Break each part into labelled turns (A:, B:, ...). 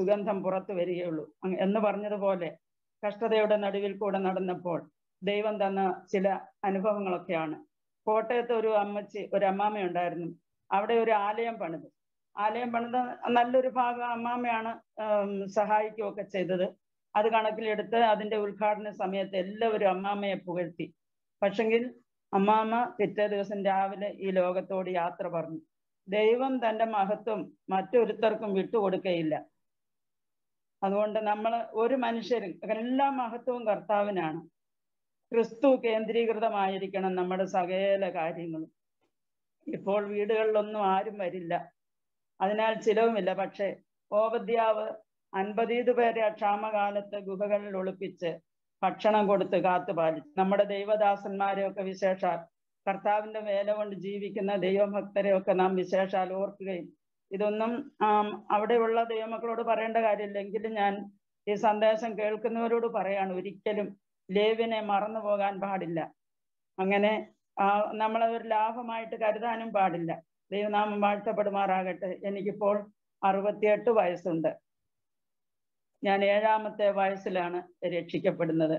A: സുഗന്ധം പുറത്തു വരികയുള്ളൂ അങ് എന്ന് പറഞ്ഞതുപോലെ കഷ്ടതയുടെ നടുവിൽ കൂടെ നടന്നപ്പോൾ ദൈവം തന്ന ചില അനുഭവങ്ങളൊക്കെയാണ് കോട്ടയത്ത് ഒരു അമ്മച്ചി ഒരു അമ്മാമ്മ ഉണ്ടായിരുന്നു അവിടെ ഒരു ആലയം പണിത് ആലയം പണിത് നല്ലൊരു ഭാഗം അമ്മാമ്മയാണ് ഉം, സഹായിക്കുകയൊക്കെ ചെയ്തത് അത് കണക്കിലെടുത്ത് അതിന്റെ ഉദ്ഘാടന സമയത്ത് എല്ലാവരും അമ്മാമ്മയെ പുകഴ്ത്തി പക്ഷെങ്കിൽ അമ്മാമ്മ പിറ്റേ ദിവസം രാവിലെ ഈ ലോകത്തോട് യാത്ര പറഞ്ഞു ദൈവം തന്റെ മഹത്വം മറ്റൊരുത്തർക്കും വിട്ടുകൊടുക്കയില്ല അതുകൊണ്ട് നമ്മൾ ഒരു മനുഷ്യരും എല്ലാ മഹത്വവും കർത്താവിനാണ് ക്രിസ്തു കേന്ദ്രീകൃതമായിരിക്കണം നമ്മുടെ സകല കാര്യങ്ങളും ഇപ്പോൾ വീടുകളിലൊന്നും ആരും വരില്ല അതിനാൽ ചിലവുമില്ല പക്ഷേ ഓപദ്യാവ് അൻപതീത് പേരെ ആ ക്ഷാമകാലത്ത് ഗുഹകളിൽ ഒളിപ്പിച്ച് ഭക്ഷണം കൊടുത്ത് കാത്തുപാലിച്ചു നമ്മുടെ ദൈവദാസന്മാരെയൊക്കെ വിശേഷാൽ കർത്താവിന്റെ വേല കൊണ്ട് ജീവിക്കുന്ന ദൈവഭക്തരെയൊക്കെ നാം വിശേഷാൽ ഓർക്കുകയും ഇതൊന്നും ആം, അവിടെയുള്ള ദൈവമക്കളോട് പറയേണ്ട കാര്യമില്ല എങ്കിലും ഞാൻ ഈ സന്ദേശം കേൾക്കുന്നവരോട് പറയാണ് ഒരിക്കലും ലേവിനെ മറന്നു പോകാൻ പാടില്ല അങ്ങനെ ആ, നമ്മളെ ഒരു ലാഭമായിട്ട് കരുതാനും പാടില്ല ദൈവനാമം വാഴ്ത്തപ്പെടുമാറാകട്ടെ എനിക്കിപ്പോൾ അറുപത്തിയെട്ട് വയസ്സുണ്ട് ഞാൻ ഏഴാമത്തെ വയസ്സിലാണ് രക്ഷിക്കപ്പെടുന്നത്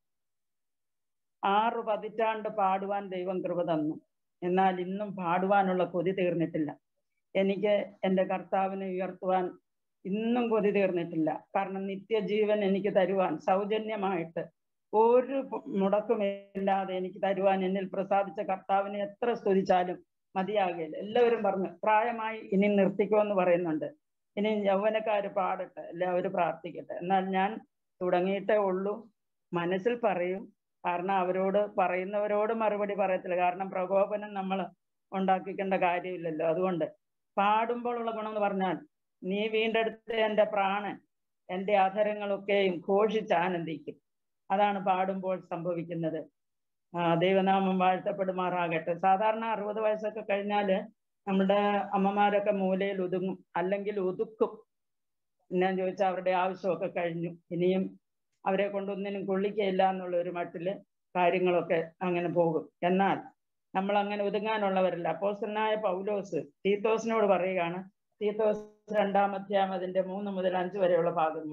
A: ആറ് പതിറ്റാണ്ട് പാടുവാൻ ദൈവം കൃപ തന്നു എന്നാൽ ഇന്നും പാടുവാനുള്ള കൊതി തീർന്നിട്ടില്ല എനിക്ക് എൻ്റെ കർത്താവിനെ ഉയർത്തുവാൻ ഇന്നും കൊതി തീർന്നിട്ടില്ല കാരണം നിത്യജീവൻ എനിക്ക് തരുവാൻ സൗജന്യമായിട്ട് ഒരു മുടക്കുമില്ലാതെ എനിക്ക് തരുവാൻ എന്നിൽ പ്രസാദിച്ച കർത്താവിനെ എത്ര സ്തുതിച്ചാലും മതിയാകില്ല എല്ലാവരും പറഞ്ഞു പ്രായമായി ഇനി നിർത്തിക്കുമെന്ന് പറയുന്നുണ്ട് ഇനി യൗവനക്കാര് പാടട്ടെ എല്ലാവരും പ്രാർത്ഥിക്കട്ടെ എന്നാൽ ഞാൻ തുടങ്ങിയിട്ടേ ഉള്ളൂ മനസ്സിൽ പറയും കാരണം അവരോട് പറയുന്നവരോട് മറുപടി പറയത്തില്ല കാരണം പ്രകോപനം നമ്മൾ ഉണ്ടാക്കിക്കേണ്ട കാര്യമില്ലല്ലോ അതുകൊണ്ട് പാടുമ്പോഴുള്ള ഗുണം എന്ന് പറഞ്ഞാൽ നീ വീണ്ടെടുത്ത എൻ്റെ പ്രാണൻ എൻ്റെ അധരങ്ങളൊക്കെയും ഘോഷിച്ച് ആനന്ദിക്കും അതാണ് പാടുമ്പോൾ സംഭവിക്കുന്നത് ആ ദൈവനാമം വാഴ്ത്തപ്പെടുമാറാകട്ടെ സാധാരണ അറുപത് വയസ്സൊക്കെ കഴിഞ്ഞാല് നമ്മുടെ അമ്മമാരൊക്കെ മൂലയിൽ ഒതുങ്ങും അല്ലെങ്കിൽ ഒതുക്കും ഞാൻ ചോദിച്ചാൽ അവരുടെ ആവശ്യമൊക്കെ കഴിഞ്ഞു ഇനിയും അവരെ കൊണ്ടൊന്നിനും കൊള്ളിക്കയില്ല എന്നുള്ള ഒരു മട്ടില് കാര്യങ്ങളൊക്കെ അങ്ങനെ പോകും എന്നാൽ നമ്മൾ അങ്ങനെ ഒതുങ്ങാനുള്ളവരല്ല അപ്പോസ്റ്റനായ പൗലോസ് തീത്തോസിനോട് പറയുകയാണ് തീത്തോസ് രണ്ടാമധ്യായം അതിന്റെ മൂന്ന് മുതൽ അഞ്ച് വരെയുള്ള ഭാഗങ്ങൾ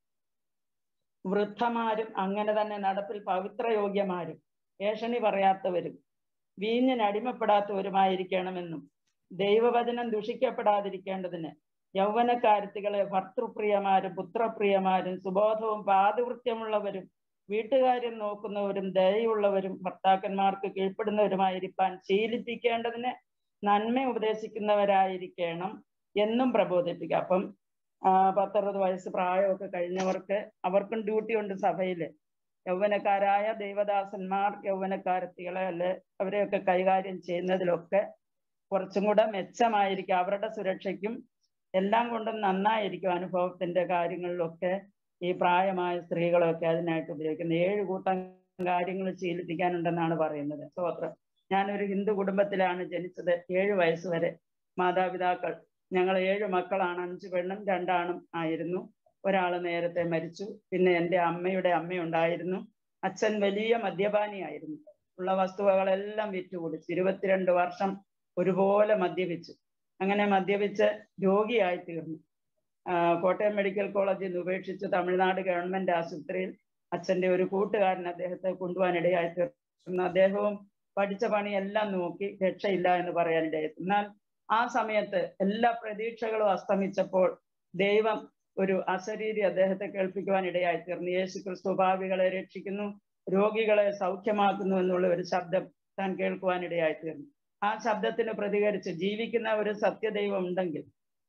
A: വൃദ്ധമാരും അങ്ങനെ തന്നെ നടപ്പിൽ പവിത്രയോഗ്യമാരും ഏഷണി പറയാത്തവരും വീഞ്ഞിന് അടിമപ്പെടാത്തവരുമായിരിക്കണമെന്നും ദൈവവചനം ദുഷിക്കപ്പെടാതിരിക്കേണ്ടതിന് യൗവനക്കാരത്തികളെ ഭർത്തൃപ്രിയമാരും പുത്രപ്രിയമാരും സുബോധവും പാതിവൃത്യമുള്ളവരും വീട്ടുകാര്യം നോക്കുന്നവരും ദയയുള്ളവരും ഭർത്താക്കന്മാർക്ക് കീഴ്പ്പെടുന്നവരുമായിരിക്കാൻ ശീലിപ്പിക്കേണ്ടതിന് നന്മ ഉപദേശിക്കുന്നവരായിരിക്കണം എന്നും പ്രബോധിപ്പിക്കുക അപ്പം ആ, പത്തറുപത് വയസ്സ് പ്രായമൊക്കെ കഴിഞ്ഞവർക്ക് അവർക്കും ഡ്യൂട്ടി ഉണ്ട് സഭയില് യൗവനക്കാരായ ദൈവദാസന്മാർ യൗവനക്കാരത്തികളെ അല്ലെ അവരെയൊക്കെ കൈകാര്യം ചെയ്യുന്നതിലൊക്കെ കുറച്ചും കൂടെ മെച്ചമായിരിക്കും അവരുടെ സുരക്ഷയ്ക്കും എല്ലാം കൊണ്ടും നന്നായിരിക്കും അനുഭവത്തിന്റെ കാര്യങ്ങളിലൊക്കെ ഈ പ്രായമായ സ്ത്രീകളൊക്കെ അതിനായിട്ട് ഉപയോഗിക്കുന്നത് ഏഴ് കൂട്ടം കാര്യങ്ങൾ ശീലിപ്പിക്കാനുണ്ടെന്നാണ് പറയുന്നത് സ്തോത്രം ഞാനൊരു ഹിന്ദു കുടുംബത്തിലാണ് ജനിച്ചത് ഏഴ് വയസ്സ് വരെ മാതാപിതാക്കൾ ഞങ്ങൾ ഏഴ് മക്കളാണ് അഞ്ച് പെണ്ണും രണ്ടാണും ആയിരുന്നു ഒരാള് നേരത്തെ മരിച്ചു പിന്നെ എൻ്റെ അമ്മയുടെ അമ്മയുണ്ടായിരുന്നു അച്ഛൻ വലിയ മദ്യപാനിയായിരുന്നു ഉള്ള വസ്തുവകളെല്ലാം വിറ്റുകുടിച്ചു ഇരുപത്തിരണ്ട് വർഷം ഒരുപോലെ മദ്യപിച്ചു അങ്ങനെ മദ്യപിച്ച് രോഗിയായി തീർന്നു ആ, കോട്ടയം മെഡിക്കൽ കോളേജിൽ നിന്ന് ഉപേക്ഷിച്ച് തമിഴ്നാട് ഗവൺമെന്റ് ആശുപത്രിയിൽ അച്ഛന്റെ ഒരു കൂട്ടുകാരൻ അദ്ദേഹത്തെ കൊണ്ടുപോകാനിടയായി തീർന്നു അദ്ദേഹവും പഠിച്ച പണിയെല്ലാം നോക്കി രക്ഷയില്ല എന്ന് പറയാനിടയായി എന്നാൽ ആ സമയത്ത് എല്ലാ പ്രതീക്ഷകളും അസ്തമിച്ചപ്പോൾ ദൈവം ഒരു അശരീരി അദ്ദേഹത്തെ കേൾപ്പിക്കുവാൻ ഇടയായി തീർന്നു യേശു ക്രിസ്തു ഭാവികളെ രക്ഷിക്കുന്നു രോഗികളെ സൗഖ്യമാക്കുന്നു എന്നുള്ള ഒരു ശബ്ദം താൻ കേൾക്കുവാൻ ഇടയായി തീർന്നു ആ ശബ്ദത്തിന് പ്രതികരിച്ച് ജീവിക്കുന്ന ഒരു സത്യദൈവം ഉണ്ടെങ്കിൽ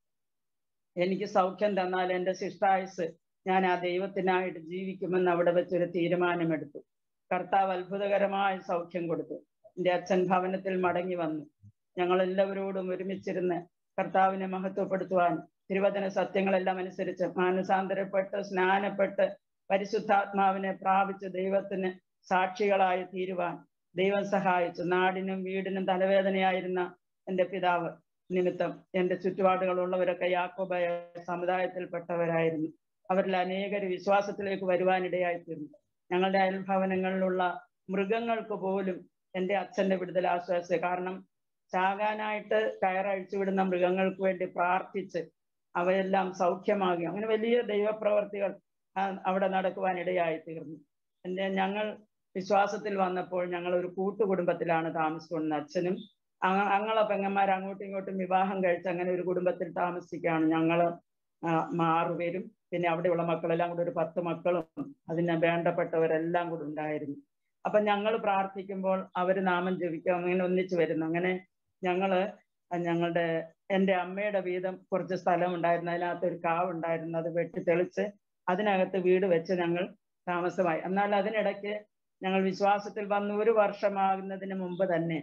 A: എനിക്ക് സൗഖ്യം തന്നാൽ എൻ്റെ ശിഷ്ടായുസ് ഞാൻ ആ ദൈവത്തിനായിട്ട് ജീവിക്കുമെന്ന് അവിടെ വെച്ചൊരു തീരുമാനമെടുത്തു കർത്താവ് അത്ഭുതകരമായ സൗഖ്യം കൊടുത്തു എൻ്റെ അച്ഛൻ ഭവനത്തിൽ മടങ്ങി വന്നു ഞങ്ങൾ എല്ലാവരോടും ഒരുമിച്ചിരുന്ന് കർത്താവിനെ മഹത്വപ്പെടുത്തുവാൻ തിരുവചന സത്യങ്ങളെല്ലാം അനുസരിച്ച് മാനസാന്തരപ്പെട്ട് സ്നാനപ്പെട്ട് പരിശുദ്ധാത്മാവിനെ പ്രാപിച്ച് ദൈവത്തിന് സാക്ഷികളായി തീരുവാൻ ദൈവം സഹായിച്ചു നാടിനും വീടിനും തലവേദനയായിരുന്ന എൻ്റെ പിതാവ് നിമിത്തം എൻ്റെ ചുറ്റുപാടുകളുള്ളവരൊക്കെ യാക്കോബായ സമുദായത്തിൽപ്പെട്ടവരായിരുന്നു അവരിൽ അനേകർ വിശ്വാസത്തിലേക്ക് വരുവാനിടയായി തീർന്നു ഞങ്ങളുടെ അയൽഭവനങ്ങളിലുള്ള മൃഗങ്ങൾക്ക് പോലും എൻ്റെ അച്ഛൻ്റെ വിടുതൽ ആശ്വാസം കാരണം ചാകാനായിട്ട് കയറഴിച്ചു വിടുന്ന മൃഗങ്ങൾക്ക് വേണ്ടി പ്രാർത്ഥിച്ച് അവയെല്ലാം സൗഖ്യമാകി അങ്ങനെ വലിയ ദൈവപ്രവർത്തികൾ ആ, അവിടെ നടക്കുവാൻ ഇടയായി തീർന്നു എൻ്റെ ഞങ്ങൾ വിശ്വാസത്തിൽ വന്നപ്പോൾ ഞങ്ങൾ ഒരു കൂട്ടുകുടുംബത്തിലാണ് താമസിക്കുന്നത് അച്ഛനും അ- അങ്ങളെ പെങ്ങന്മാർ അങ്ങോട്ടും ഇങ്ങോട്ടും വിവാഹം കഴിച്ച് അങ്ങനെ ഒരു കുടുംബത്തിൽ താമസിക്കുകയാണ് ഞങ്ങള് ആ, ആറുപേരും പിന്നെ അവിടെയുള്ള മക്കളെല്ലാം കൂടെ ഒരു പത്ത് മക്കളും അതിന് വേണ്ടപ്പെട്ടവരെല്ലാം കൂടെ ഉണ്ടായിരുന്നു അപ്പൊ ഞങ്ങൾ പ്രാർത്ഥിക്കുമ്പോൾ അവര് നാമം ജപിക്കും അങ്ങനെ ഒന്നിച്ചു വരുന്നു അങ്ങനെ ഞങ്ങള് ഞങ്ങളുടെ എൻ്റെ അമ്മയുടെ വീതം കുറച്ച് സ്ഥലം ഉണ്ടായിരുന്നു അതിനകത്ത് ഒരു കാവ് ഉണ്ടായിരുന്നു അത് വെട്ടി തെളിച്ച് അതിനകത്ത് വീട് വെച്ച് ഞങ്ങൾ താമസമായി എന്നാൽ അതിനിടയ്ക്ക് ഞങ്ങൾ വിശ്വാസത്തിൽ വന്ന് ഒരു വർഷമാകുന്നതിന് മുമ്പ് തന്നെ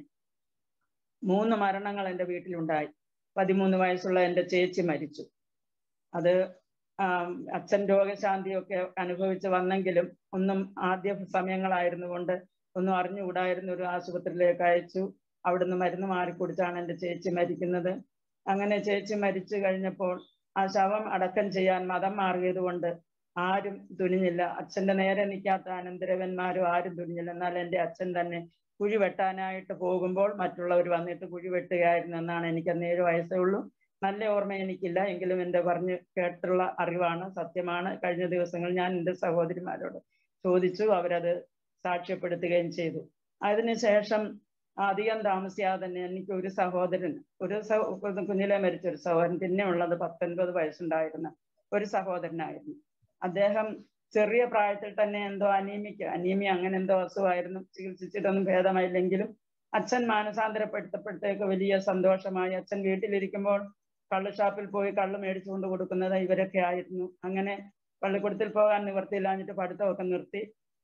A: മൂന്ന് മരണങ്ങൾ എൻ്റെ വീട്ടിലുണ്ടായി പതിമൂന്ന് വയസ്സുള്ള എൻ്റെ ചേച്ചി മരിച്ചു അത് ആം, അച്ഛൻ രോഗശാന്തിയൊക്കെ അനുഭവിച്ച് വന്നെങ്കിലും ഒന്നും ആദ്യ സമയങ്ങളായിരുന്നു കൊണ്ട് ഒന്നും അറിഞ്ഞുകൂടായിരുന്നു ഒരു ആശുപത്രിയിലേക്ക് അയച്ചു അവിടുന്ന് മരുന്ന് മാറിക്കുടിച്ചാണ് എൻ്റെ ചേച്ചി മരിക്കുന്നത് അങ്ങനെ ചേച്ചി മരിച്ചു കഴിഞ്ഞപ്പോൾ ആ ശവം അടക്കം ചെയ്യാൻ മതം മാറിയത് കൊണ്ട് ആരും തുനിഞ്ഞില്ല അച്ഛന്റെ നേരെ നിൽക്കാത്ത അനന്തരവന്മാരും ആരും തുനിഞ്ഞില്ല എന്നാൽ എൻ്റെ അച്ഛൻ തന്നെ കുഴി വെട്ടാനായിട്ട് പോകുമ്പോൾ മറ്റുള്ളവർ വന്നിട്ട് കുഴി വെട്ടുകയായിരുന്നു എന്നാണ് എനിക്ക് അന്ന് ഏഴ് വയസ്സേ ഉള്ളൂ നല്ല ഓർമ്മ എനിക്കില്ല എങ്കിലും എൻ്റെ പറഞ്ഞ് കേട്ടുള്ള അറിവാണ് സത്യമാണ് കഴിഞ്ഞ ദിവസങ്ങളിൽ ഞാൻ എൻ്റെ സഹോദരിമാരോട് ചോദിച്ചു അവരത് സാക്ഷ്യപ്പെടുത്തുകയും ചെയ്തു അതിനുശേഷം അധികം താമസിയാതെ തന്നെ എനിക്ക് ഒരു സഹോദരൻ ഒരു സഹ- കുഞ്ഞിലെ മരിച്ച ഒരു സഹോദരൻ പിന്നെ ഉള്ളത് പത്തൊൻപത് വയസ്സുണ്ടായിരുന്ന ഒരു സഹോദരനായിരുന്നു അദ്ദേഹം ചെറിയ പ്രായത്തിൽ തന്നെ എന്തോ അനീമിക്ക് അനീമിയ അങ്ങനെ എന്തോ അസുഖമായിരുന്നു ചികിത്സിച്ചിട്ടൊന്നും ഭേദമായില്ലെങ്കിലും അച്ഛൻ മാനസാന്തരപ്പെടുത്തപ്പോഴത്തേക്ക് വലിയ സന്തോഷമായി അച്ഛൻ വീട്ടിലിരിക്കുമ്പോൾ കള്ള് ഷാപ്പിൽ പോയി കള്ള് മേടിച്ചുകൊണ്ട് കൊടുക്കുന്നത് ഇവരൊക്കെ ആയിരുന്നു അങ്ങനെ പള്ളിക്കൂടത്തിൽ പോകാൻ നിവർത്തിയില്ലാഞ്ഞിട്ട് പഠിത്തമൊക്കെ നിർത്തി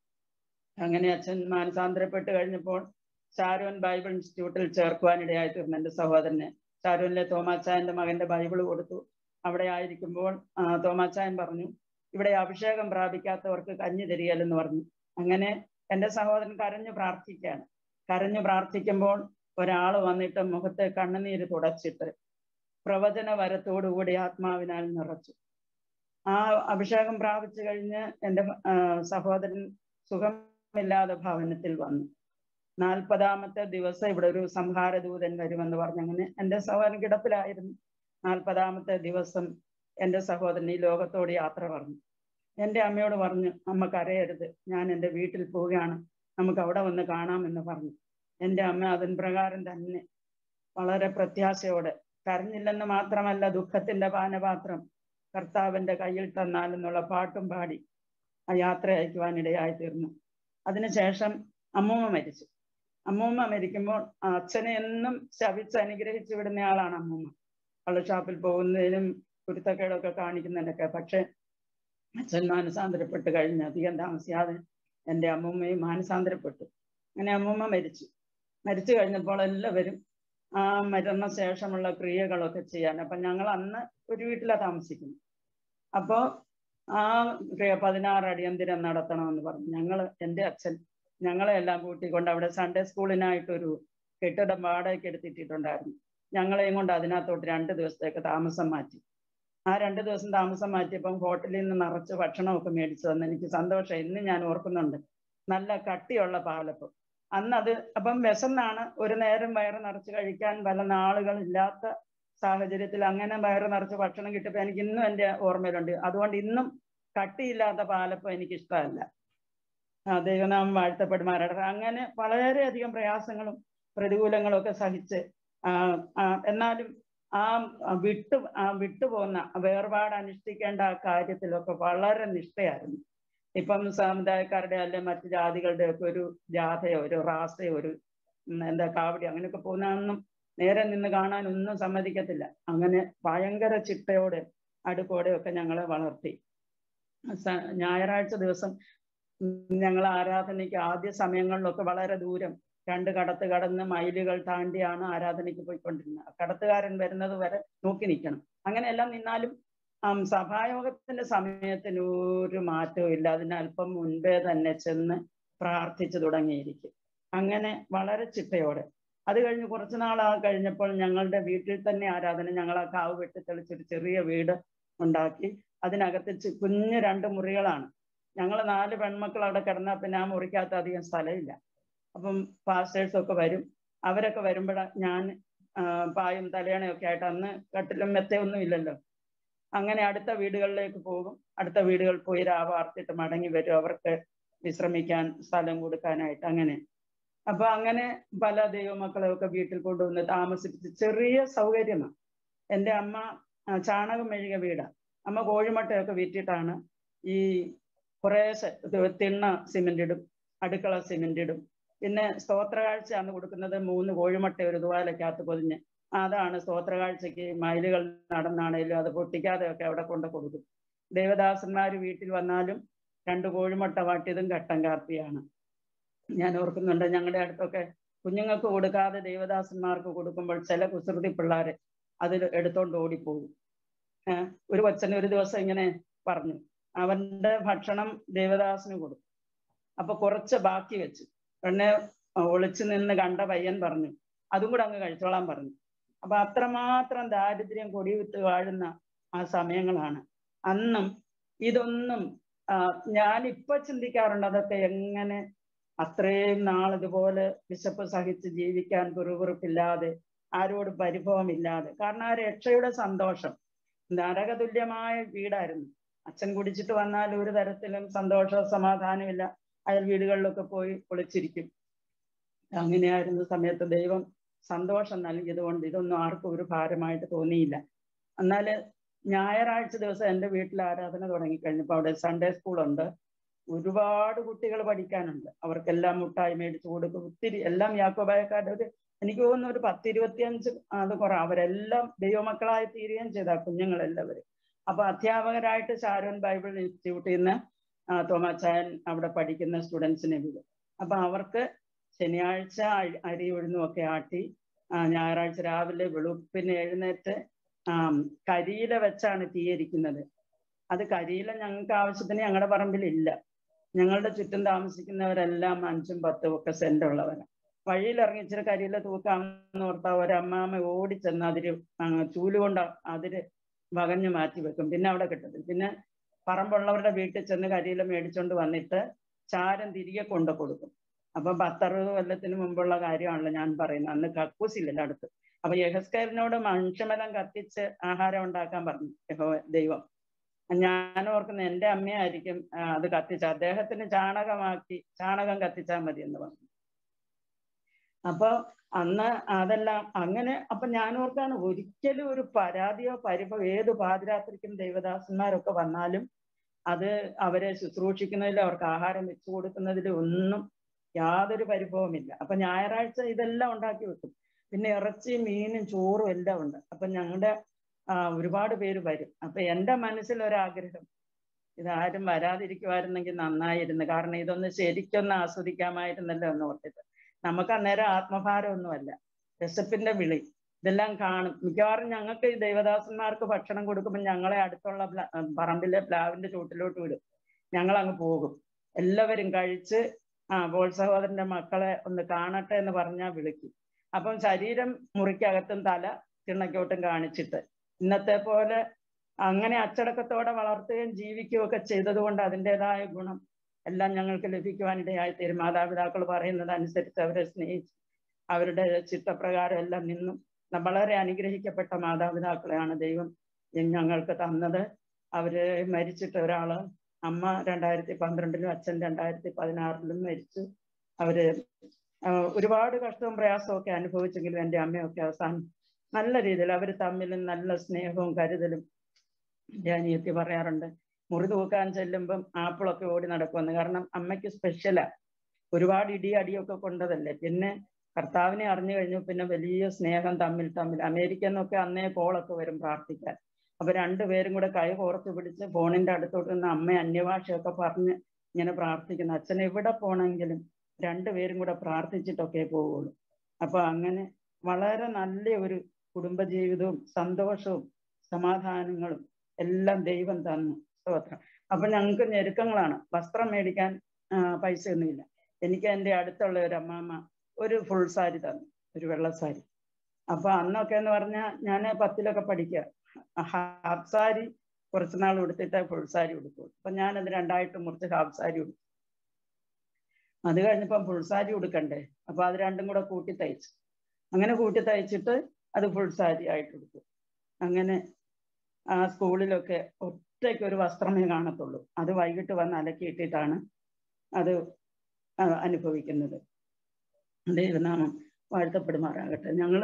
A: അങ്ങനെ അച്ഛൻ മാനസാന്തരപ്പെട്ട് കഴിഞ്ഞപ്പോൾ ഷാരോൻ ബൈബിൾ ഇൻസ്റ്റിറ്റ്യൂട്ടിൽ ചേർക്കുവാനിടയായി തീർന്നു എൻ്റെ സഹോദരനെ ഷാരോനിലെ തോമാച്ചായന്റെ മകന്റെ ബൈബിൾ കൊടുത്തു അവിടെ ആയിരിക്കുമ്പോൾ ആ, തോമാച്ചായൻ പറഞ്ഞു ഇവിടെ അഭിഷേകം പ്രാപിക്കാത്തവർക്ക് കഞ്ഞി തരികയില്ലെന്ന് പറഞ്ഞു അങ്ങനെ എൻ്റെ സഹോദരൻ കരഞ്ഞു പ്രാർത്ഥിക്കുകയാണ് കരഞ്ഞു പ്രാർത്ഥിക്കുമ്പോൾ ഒരാൾ വന്നിട്ട് മുഖത്തെ കണ്ണുനീര് തുടച്ചിട്ട് പ്രവചന വരത്തോടുകൂടി ആത്മാവിനാൽ നിറച്ചു ആ അഭിഷേകം പ്രാപിച്ചു കഴിഞ്ഞ് എൻ്റെ ആ, സഹോദരൻ സുഖമില്ലാതെ ഭവനത്തിൽ വന്നു നാൽപ്പതാമത്തെ ദിവസം ഇവിടെ ഒരു സംഹാരദൂതൻ വരുമെന്ന് പറഞ്ഞു അങ്ങനെ എൻ്റെ സഹോദരൻ കിടപ്പിലായിരുന്നു നാൽപ്പതാമത്തെ ദിവസം എൻ്റെ സഹോദരൻ ഈ ലോകത്തോട് യാത്ര പറഞ്ഞു എൻ്റെ അമ്മയോട് പറഞ്ഞു അമ്മ കരയരുത് ഞാൻ എൻ്റെ വീട്ടിൽ പോവുകയാണ് നമുക്ക് അവിടെ വന്ന് കാണാമെന്ന് പറഞ്ഞു എൻ്റെ അമ്മ അതിൻ പ്രകാരം തന്നെ വളരെ പ്രത്യാശയോടെ കരഞ്ഞില്ലെന്ന് മാത്രമല്ല ദുഃഖത്തിന്റെ പാനപാത്രം കർത്താവിന്റെ കയ്യിൽ തന്നാലെന്നുള്ള പാട്ടും പാടി ആ യാത്ര അയക്കുവാനിടയായി തീർന്നു അതിനുശേഷം അമ്മൂമ്മ മരിച്ചു അമ്മൂമ്മ മരിക്കുമ്പോൾ ആ അച്ഛനെ എന്നും ശപിച്ച് അനുഗ്രഹിച്ചു വിടുന്ന ആളാണ് അമ്മൂമ്മ കള്ളുഷാപ്പിൽ പോകുന്നതിനും കുരുത്തക്കേടൊക്കെ കാണിക്കുന്നതിനൊക്കെ പക്ഷെ അച്ഛൻ മാനസാന്തരപ്പെട്ട് കഴിഞ്ഞ് അധികം താമസിയാതെ എൻ്റെ അമ്മൂമ്മയും മാനസാന്തരപ്പെട്ടു അങ്ങനെ അമ്മൂമ്മ മരിച്ചു മരിച്ചു കഴിഞ്ഞപ്പോൾ എല്ലാവരും ആ മരണശേഷമുള്ള ക്രിയകളൊക്കെ ചെയ്യാൻ അപ്പൊ ഞങ്ങൾ അന്ന് ഒരു വീട്ടിലാണ് താമസിക്കുന്നത് അപ്പോ ആ ക്രിയ പതിനാറ് അടിയന്തിരം നടത്തണമെന്ന് പറഞ്ഞു ഞങ്ങൾ എൻ്റെ അച്ഛൻ ഞങ്ങളെ എല്ലാം കൂട്ടിക്കൊണ്ട് അവിടെ സൺഡേ സ്കൂളിനായിട്ടൊരു കെട്ടിടം വാടകയ്ക്ക് എടുത്തിട്ടുണ്ടായിരുന്നു ഞങ്ങളെയും കൊണ്ട് അതിനകത്തോട്ട് രണ്ട് ദിവസത്തേക്ക് താമസം മാറ്റി ആ രണ്ട് ദിവസം താമസം മാറ്റിയപ്പം ഹോട്ടലിൽ നിന്ന് നിറച്ച് ഭക്ഷണമൊക്കെ മേടിച്ചു തന്നു എനിക്ക് സന്തോഷം ഇന്ന് ഞാൻ ഓർക്കുന്നുണ്ട് നല്ല കട്ടിയുള്ള പാലപ്പം അന്ന് അത് അപ്പം വിശന്നാണ് ഒരു നേരം വയറ് നിറച്ച് കഴിക്കാൻ പല നാളുകളില്ലാത്ത സാഹചര്യത്തിൽ അങ്ങനെ വയറ് നിറച്ച് ഭക്ഷണം കിട്ടിയപ്പോൾ എനിക്ക് ഇന്നും എൻ്റെ ഓർമ്മയിലുണ്ട് അതുകൊണ്ട് ഇന്നും കട്ടിയില്ലാത്ത പാലപ്പം എനിക്ക് ഇഷ്ടമല്ല ആ, ദൈവനാമം വാഴ്ത്തപ്പെടുമാറാട്ടെ അങ്ങനെ വളരെയധികം പ്രയാസങ്ങളും പ്രതികൂലങ്ങളും ഒക്കെ സഹിച്ച് ആ, ആ, എന്നാലും ആ ആ വിട്ടു ആ വിട്ടുപോകുന്ന വേർപാട് അനുഷ്ഠിക്കേണ്ട ആ കാര്യത്തിലൊക്കെ വളരെ നിഷ്ഠയായിരുന്നു ഇപ്പം സമുദായക്കാരുടെ അല്ലെ മറ്റു ജാതികളുടെ ഒക്കെ ഒരു ജാഥയോ ഒരു റാസയോ ഒരു ഉം, എന്താ കാവടി അങ്ങനെയൊക്കെ പോകുന്നതൊന്നും നേരെ നിന്ന് കാണാൻ ഒന്നും സമ്മതിക്കത്തില്ല അങ്ങനെ ഭയങ്കര ചിട്ടയോടെ അടുപ്പോടെ ഒക്കെ ഞങ്ങളെ വളർത്തി സ- ഞായറാഴ്ച ദിവസം ഞങ്ങൾ ആരാധനയ്ക്ക് ആദ്യ സമയങ്ങളിലൊക്കെ വളരെ ദൂരം രണ്ട് കടത്ത് കടന്ന് മൈലുകൾ താണ്ടിയാണ് ആരാധനയ്ക്ക് പോയിക്കൊണ്ടിരുന്നത് കടത്തുകാരൻ വരുന്നത് വരെ നോക്കി നിൽക്കണം അങ്ങനെയെല്ലാം നിന്നാലും ആം, സഭായോഗത്തിന്റെ സമയത്തിന് ഒരു മാറ്റവും ഇല്ല അതിന് അല്പം മുൻപേ തന്നെ ചെന്ന് പ്രാർത്ഥിച്ചു തുടങ്ങിയിരിക്കും അങ്ങനെ വളരെ ചിട്ടയോടെ അത് കഴിഞ്ഞ് കുറച്ചു നാൾ കഴിഞ്ഞപ്പോൾ ഞങ്ങളുടെ വീട്ടിൽ തന്നെ ആരാധന ഞങ്ങൾ ആ കാവ് വെട്ടി തെളിച്ചൊരു ചെറിയ വീട് ഉണ്ടാക്കി അതിനകത്ത് ചി- കുഞ്ഞു രണ്ട് മുറികളാണ് ഞങ്ങൾ നാല് പെൺമക്കൾ അവിടെ കിടന്നാൽ പിന്നെ ആ മുറിക്കകത്ത് അധികം സ്ഥലമില്ല അപ്പം പാസ്റ്റേഴ്സ് ഒക്കെ വരും അവരൊക്കെ വരുമ്പോഴ ഞാൻ ആ, പായും തലയണയൊക്കെ ആയിട്ട് അന്ന് കട്ടിലും മെത്തയൊന്നും ഇല്ലല്ലോ അങ്ങനെ അടുത്ത വീടുകളിലേക്ക് പോകും അടുത്ത വീടുകളിൽ പോയി രാവാർത്തിട്ട് മടങ്ങി വരും അവർക്ക് വിശ്രമിക്കാൻ സ്ഥലം കൊടുക്കാനായിട്ട് അങ്ങനെ അപ്പൊ അങ്ങനെ പല ദൈവമക്കളെയൊക്കെ വീട്ടിൽ കൊണ്ടുവന്ന് താമസിപ്പിച്ച് ചെറിയ സൗകര്യമാണ് എൻ്റെ അമ്മ ആ, ചാണകം മെഴുകിയ വീടാണ് അമ്മ കോഴിമുട്ടയൊക്കെ വിറ്റിട്ടാണ് ഈ കുറേശ്ശെ ഇത് തിണ്ണ സിമെന്റ് ഇടും അടുക്കള സിമെന്റ് ഇടും പിന്നെ സ്തോത്രകാഴ്ച അന്ന് കൊടുക്കുന്നത് മൂന്ന് കോഴിമുട്ട ഒരു തുവാലക്കകത്ത് പൊതിഞ്ഞ് അതാണ് സ്തോത്രകാഴ്ചയ്ക്ക് മയിലുകൾ നടന്നാണേലും അത് പൊട്ടിക്കാതെയൊക്കെ അവിടെ കൊണ്ട് കൊടുക്കും ദേവദാസന്മാർ വീട്ടിൽ വന്നാലും രണ്ട് കോഴിമുട്ട വാട്ടിയതും കട്ടൻ കാപ്പിയാണ് ഞാൻ ഓർക്കുന്നുണ്ട് ഞങ്ങളുടെ അടുത്തൊക്കെ കുഞ്ഞുങ്ങൾക്ക് കൊടുക്കാതെ ദേവദാസന്മാർക്ക് കൊടുക്കുമ്പോൾ ചില കുസൃതി പിള്ളേര് അതിൽ എടുത്തോണ്ട് ഓടിപ്പോകും ഏഹ് ഒരു കൊച്ചന് ഒരു ദിവസം ഇങ്ങനെ പറഞ്ഞു അവന്റെ ഭക്ഷണം ദേവദാസന് കൊടുത്തു അപ്പൊ കുറച്ച് ബാക്കി വെച്ചു ഉടനെ ഒളിച്ചു നിന്ന് കണ്ട പയ്യൻ പറഞ്ഞു അതും കൂടെ അങ്ങ് കഴിച്ചോളാൻ പറഞ്ഞു അപ്പൊ അത്രമാത്രം ദാരിദ്ര്യം കൊടിവിട്ട് വാഴുന്ന ആ സമയങ്ങളാണ് അന്നും ഇതൊന്നും ആ, ഞാൻ ഇപ്പൊ ചിന്തിക്കാറുണ്ട് അതൊക്കെ എങ്ങനെ അത്രയും നാൾ ഇതുപോലെ വിശപ്പ് സഹിച്ച് ജീവിക്കാൻ കുറുകുറുപ്പില്ലാതെ ആരോട് പരിഭവമില്ലാതെ കാരണം ആ രക്ഷയുടെ സന്തോഷം നരകതുല്യമായ വീടായിരുന്നു അച്ഛൻ കുടിച്ചിട്ട് വന്നാൽ ഒരു തരത്തിലും സന്തോഷവും സമാധാനമില്ല അയൽ വീടുകളിലൊക്കെ പോയി ഒളിച്ചിരിക്കും അങ്ങനെയായിരുന്ന സമയത്ത് ദൈവം സന്തോഷം നൽകിയത് കൊണ്ട് ഇതൊന്നും ആർക്കും ഒരു ഭാരമായിട്ട് തോന്നിയില്ല എന്നാല് ഞായറാഴ്ച ദിവസം എൻ്റെ വീട്ടിൽ ആരാധന തുടങ്ങിക്കഴിഞ്ഞപ്പോൾ അവിടെ സൺഡേ സ്കൂളുണ്ട് ഒരുപാട് കുട്ടികൾ പഠിക്കാനുണ്ട് അവർക്കെല്ലാം മുട്ടായി മേടിച്ചു കൊടുക്കും ഒത്തിരി എല്ലാം യാക്കോബായക്കാരുടെ ഒരു എനിക്ക് തോന്നുന്നു ഒരു പത്തിരുപത്തിയഞ്ച് അത് കുറ അവരെല്ലാം ദൈവമക്കളായി തീരുകയും ചെയ്ത കുഞ്ഞുങ്ങളെല്ലാവരും അപ്പൊ അധ്യാപകരായിട്ട് ഷാരോൺ ബൈബിൾ ഇൻസ്റ്റിറ്റ്യൂട്ടിൽ നിന്ന് ആ, തോമാച്ചായൻ അവിടെ പഠിക്കുന്ന സ്റ്റുഡൻസിനെ വിടും അപ്പൊ അവർക്ക് ശനിയാഴ്ച അരി- അരി ഉഴുന്നും ഒക്കെ ആട്ടി ആ, ഞായറാഴ്ച രാവിലെ വെളുപ്പിന് എഴുന്നേറ്റ് ആ കരിയില വെച്ചാണ് തീയരിക്കുന്നത് അത് കരിയില ഞങ്ങൾക്ക് ആവശ്യത്തിന് ഞങ്ങളുടെ പറമ്പിലില്ല ഞങ്ങളുടെ ചുറ്റും താമസിക്കുന്നവരെല്ലാം അഞ്ചും പത്തും ഒക്കെ സെന്റ് ഉള്ളവരാണ് വഴിയിൽ ഇറങ്ങി ഇച്ചിരി കരിയില തൂക്കാമെന്ന് ഓർത്താ ഒരമ്മാമ്മ ഓടിച്ചെന്ന് അതിര് ആ, ചൂലുകൊണ്ട് അതിര് വകഞ്ഞു മാറ്റി വെക്കും പിന്നെ അവിടെ കിട്ടത്തില്ല പിന്നെ പറമ്പുള്ളവരുടെ വീട്ടിൽ ചെന്ന് കരിയില മേടിച്ചോണ്ട് വന്നിട്ട് ചാരം തിരികെ കൊണ്ടു കൊടുക്കും അപ്പൊ പത്തറുപത് കൊല്ലത്തിന് മുമ്പുള്ള കാര്യമാണല്ലോ ഞാൻ പറയുന്നത് അന്ന് കക്കൂസില്ലല്ലോ അടുത്ത് അപ്പൊ യഹസ്കരനോട് മനുഷ്യമലം കത്തിച്ച് ആഹാരം ഉണ്ടാക്കാൻ പറഞ്ഞു യഹോവ ദൈവം ഞാൻ ഓർക്കുന്ന എന്റെ അമ്മയായിരിക്കും ആ, അത് കത്തിച്ച അദ്ദേഹത്തിന് ചാണകമാക്കി ചാണകം കത്തിച്ചാൽ മതി എന്ന് പറഞ്ഞു അപ്പൊ അന്ന് അതെല്ലാം അങ്ങനെ അപ്പൊ ഞാൻ ഓർത്താണ് ഒരിക്കലും ഒരു പരാതിയോ പരിഭവം ഏത് പാതിരാത്രിക്കും ദൈവദാസന്മാരൊക്കെ വന്നാലും അത് അവരെ ശുശ്രൂഷിക്കുന്നതിലും അവർക്ക് ആഹാരം വെച്ചു കൊടുക്കുന്നതിലും ഒന്നും യാതൊരു പരിഭവമില്ല അപ്പൊ ഞായറാഴ്ച ഇതെല്ലാം ഉണ്ടാക്കി വെക്കും പിന്നെ ഇറച്ചി മീനും ചോറും എല്ലാം ഉണ്ട് അപ്പൊ ഞങ്ങളുടെ ആ, ഒരുപാട് പേര് വരും അപ്പൊ എന്റെ മനസ്സിൽ ഒരാഗ്രഹം ഇതാരും വരാതിരിക്കുമായിരുന്നെങ്കിൽ നന്നായിരുന്നു കാരണം ഇതൊന്ന് ശരിക്കൊന്ന് ആസ്വദിക്കാമായിരുന്നല്ലോ എന്ന് ഓർത്തിട്ട് നമുക്ക് അന്നേരം ആത്മഭാരമൊന്നുമല്ല വിശപ്പിന്റെ വിളി ഇതെല്ലാം കാണും മിക്കവാറും ഞങ്ങൾക്ക് ഈ ദേവദാസന്മാർക്ക് ഭക്ഷണം കൊടുക്കുമ്പോൾ ഞങ്ങളെ അടുത്തുള്ള പ്ല- പറമ്പിലെ പ്ലാവിന്റെ ചുവട്ടിലോട്ട് വിടും ഞങ്ങൾ അങ്ങ് പോകും എല്ലാവരും കഴിച്ച് ആ ബോൾ സഹോദരന്റെ മക്കളെ ഒന്ന് കാണട്ടെ എന്ന് പറഞ്ഞാൽ വിളിക്കും അപ്പം ശരീരം മുറിക്കകത്തും തല തിണ്ണയ്ക്കോട്ടും കാണിച്ചിട്ട് ഇന്നത്തെ പോലെ അങ്ങനെ അച്ചടക്കത്തോടെ വളർത്തുകയും ജീവിക്കുകയും ഒക്കെ ചെയ്തത് കൊണ്ട് അതിൻ്റെതായ ഗുണം എല്ലാം ഞങ്ങൾക്ക് ലഭിക്കുവാനിടയായി തീരും മാതാപിതാക്കൾ പറയുന്നത് അനുസരിച്ച് അവരെ സ്നേഹിച്ച് അവരുടെ ചിത്തപ്രകാരം എല്ലാം നിന്നും ന- വളരെ അനുഗ്രഹിക്കപ്പെട്ട മാതാപിതാക്കളെയാണ് ദൈവം ഞങ്ങൾക്ക് തന്നത് അവര് മരിച്ചിട്ട് ഒരാള് അമ്മ രണ്ടായിരത്തി പന്ത്രണ്ടിലും അച്ഛൻ രണ്ടായിരത്തി പതിനാറിലും മരിച്ചു അവര് ആ, ഒരുപാട് കഷ്ടവും പ്രയാസവും ഒക്കെ അനുഭവിച്ചെങ്കിലും എൻ്റെ അമ്മയൊക്കെ അവസാനം നല്ല രീതിയിൽ അവർ തമ്മിൽ നല്ല സ്നേഹവും കരുതലും എൻ്റെ അനിയത്തി പറയാറുണ്ട് മുറി തൂക്കാൻ ചെല്ലുമ്പം ആപ്പിളൊക്കെ ഓടി നടക്കുമെന്ന് കാരണം അമ്മയ്ക്ക് സ്പെഷ്യലാ ഒരുപാട് ഇടി അടിയൊക്കെ കൊണ്ടതല്ലേ പിന്നെ കർത്താവിനെ അറിഞ്ഞു കഴിഞ്ഞു പിന്നെ വലിയ സ്നേഹം തമ്മിൽ തമ്മിൽ അമേരിക്കയിൽ നിന്നൊക്കെ അന്നേ കോളൊക്കെ വരും പ്രാർത്ഥിക്കാൻ അപ്പൊ രണ്ടുപേരും കൂടെ കൈ കോർത്ത് പിടിച്ച് ഫോണിന്റെ അടുത്തോട്ട് നിന്ന് അമ്മ അന്യഭാഷയൊക്കെ പറഞ്ഞ് ഇങ്ങനെ പ്രാർത്ഥിക്കുന്നു അച്ഛൻ എവിടെ പോണെങ്കിലും രണ്ടുപേരും കൂടെ പ്രാർത്ഥിച്ചിട്ടൊക്കെ പോവുള്ളൂ അപ്പൊ അങ്ങനെ വളരെ നല്ല ഒരു കുടുംബജീവിതവും സന്തോഷവും സമാധാനങ്ങളും എല്ലാം ദൈവം തന്നു സ്തോത്രം അപ്പൊ ഞങ്ങൾക്ക് ഞെരുക്കങ്ങളാണ് വസ്ത്രം മേടിക്കാൻ ആ, പൈസയൊന്നുമില്ല എനിക്ക് എൻ്റെ അടുത്തുള്ള ഒരു അമ്മാമ്മ ഒരു ഫുൾ സാരി തന്നു ഒരു വെള്ള സാരി അപ്പൊ അന്നൊക്കെ എന്ന് പറഞ്ഞാൽ ഞാൻ പത്തിലൊക്കെ പഠിക്കുക ഹാഫ് സാരി കുറച്ച് നാൾ ഉടുത്തിട്ട് ഫുൾ സാരി ഉടുക്കുള്ളൂ അപ്പൊ ഞാനത് രണ്ടായിട്ട് മുറിച്ച് ഹാഫ് സാരി ഉടുത്തു അത് കഴിഞ്ഞപ്പം ഫുൾ സാരി ഉടുക്കണ്ടേ അപ്പൊ അത് രണ്ടും കൂടെ കൂട്ടി തയ്ച്ചു അങ്ങനെ കൂട്ടി തയ്ച്ചിട്ട് അത് ഫുൾ സാരി ആയിട്ട് എടുത്തു അങ്ങനെ ആ സ്കൂളിലൊക്കെ ഒറ്റയ്ക്ക് ഒരു വസ്ത്രമേ കാണത്തുള്ളൂ അത് വൈകിട്ട് വന്ന് അലക്കിയിട്ടിട്ടാണ് അത് ആ, അനുഭവിക്കുന്നത് ദൈവനാമം വാഴ്ത്തപ്പെടുമാറാകട്ടെ ഞങ്ങൾ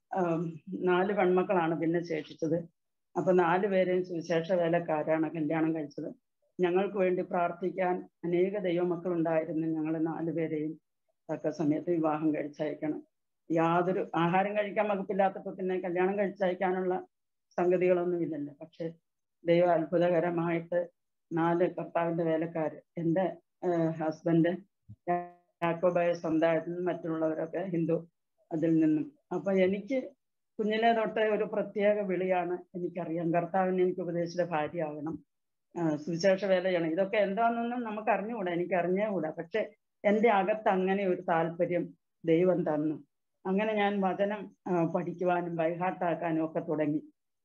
A: നാല് പെൺമക്കളാണ് പിന്നെ ശേഷിച്ചത് അപ്പൊ നാല് പേരെയും സുവിശേഷ വേലക്കാരാണ് കല്യാണം കഴിച്ചത് ഞങ്ങൾക്ക് വേണ്ടി പ്രാർത്ഥിക്കാൻ അനേക ദൈവമക്കളുണ്ടായിരുന്നു ഞങ്ങൾ നാലുപേരെയും തക്ക സമയത്ത് വിവാഹം കഴിച്ചയക്കണം യാതൊരു ആഹാരം കഴിക്കാൻ വകുപ്പില്ലാത്തപ്പോൾ പിന്നെ കല്യാണം കഴിച്ചയക്കാനുള്ള സംഗതികളൊന്നും ഇല്ലല്ലോ പക്ഷെ ദൈവം അത്ഭുതകരമായിട്ട് നാല് കർത്താവിന്റെ വേലക്കാര് എൻ്റെ ഹസ്ബൻഡ് യാക്കോബായ സമുദായത്തിൽ നിന്നും മറ്റുള്ളവരൊക്കെ ഹിന്ദു അതിൽ നിന്നും അപ്പൊ എനിക്ക് കുഞ്ഞിലെ തൊട്ടേ ഒരു പ്രത്യേക വിളിയാണ് എനിക്കറിയാം കർത്താവിന് എനിക്ക് ഉപദേശിച്ച ഭാര്യയാകണം ആ, സുവിശേഷ വേല ചെയ്യണം ഇതൊക്കെ എന്താണെന്നൊന്നും നമുക്ക് അറിഞ്ഞുകൂടാ എനിക്ക് അറിഞ്ഞുകൂടാ പക്ഷെ എൻ്റെ അകത്ത് അങ്ങനെ ഒരു താല്പര്യം ദൈവം തന്നു അങ്ങനെ ഞാൻ വചനം ആ, പഠിക്കുവാനും ബൈഹാർട്ടാക്കാനും ഒക്കെ തുടങ്ങി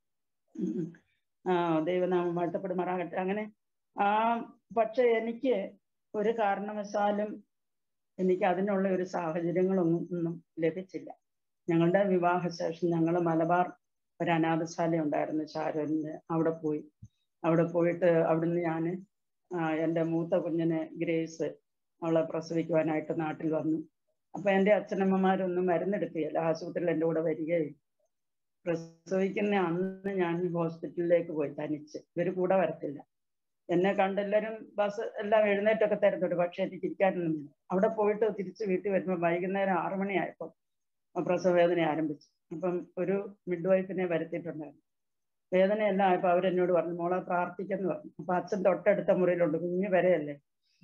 A: ഉം. ആ ദൈവനാമം വാഴ്ത്തപ്പെടുമാറാകട്ടെ അങ്ങനെ ആ പക്ഷെ എനിക്ക് ഒരു കാരണവശാലും എനിക്ക് അതിനുള്ള ഒരു സാഹചര്യങ്ങളൊന്നും ഒന്നും ലഭിച്ചില്ല ഞങ്ങളുടെ വിവാഹശേഷം ഞങ്ങൾ മലബാർ ഒരു അനാഥശാല ഉണ്ടായിരുന്നു ഷാരോനില് അവിടെ പോയി അവിടെ പോയിട്ട് അവിടുന്ന് ഞാൻ എൻ്റെ മൂത്ത കുഞ്ഞിനെ ഗ്രേസ് അവളെ പ്രസവിക്കുവാനായിട്ട് നാട്ടിൽ വന്നു അപ്പൊ എൻ്റെ അച്ഛനമ്മമാരൊന്നും മരുന്നെടുക്കുകയില്ല ആശുപത്രിയിൽ എൻ്റെ കൂടെ വരികയില്ല പ്രസവിക്കുന്ന അന്ന് ഞാൻ ഹോസ്പിറ്റലിലേക്ക് പോയി തനിച്ച് ഇവര് കൂടെ വരത്തില്ല എന്നെ കണ്ടെല്ലാരും ബസ് എല്ലാം എഴുന്നേറ്റൊക്കെ തരുന്നുണ്ട് പക്ഷെ എനിക്ക് ഇരിക്കാനൊന്നുമില്ല അവിടെ പോയിട്ട് തിരിച്ച് വീട്ടിൽ വരുമ്പോൾ വൈകുന്നേരം ആറു മണിയായപ്പോൾ പ്രസവ വേദന ആരംഭിച്ചു അപ്പം ഒരു മിഡ് വൈഫിനെ വരുത്തിയിട്ടുണ്ടായിരുന്നു വേദനയെല്ലാം ആയപ്പോൾ അവരെന്നോട് പറഞ്ഞു മോളെ പ്രാർത്ഥിക്കെന്ന് പറഞ്ഞു അപ്പൊ അച്ഛൻ തൊട്ടടുത്ത മുറിയിലുണ്ട് കുഞ്ഞു വരെയല്ലേ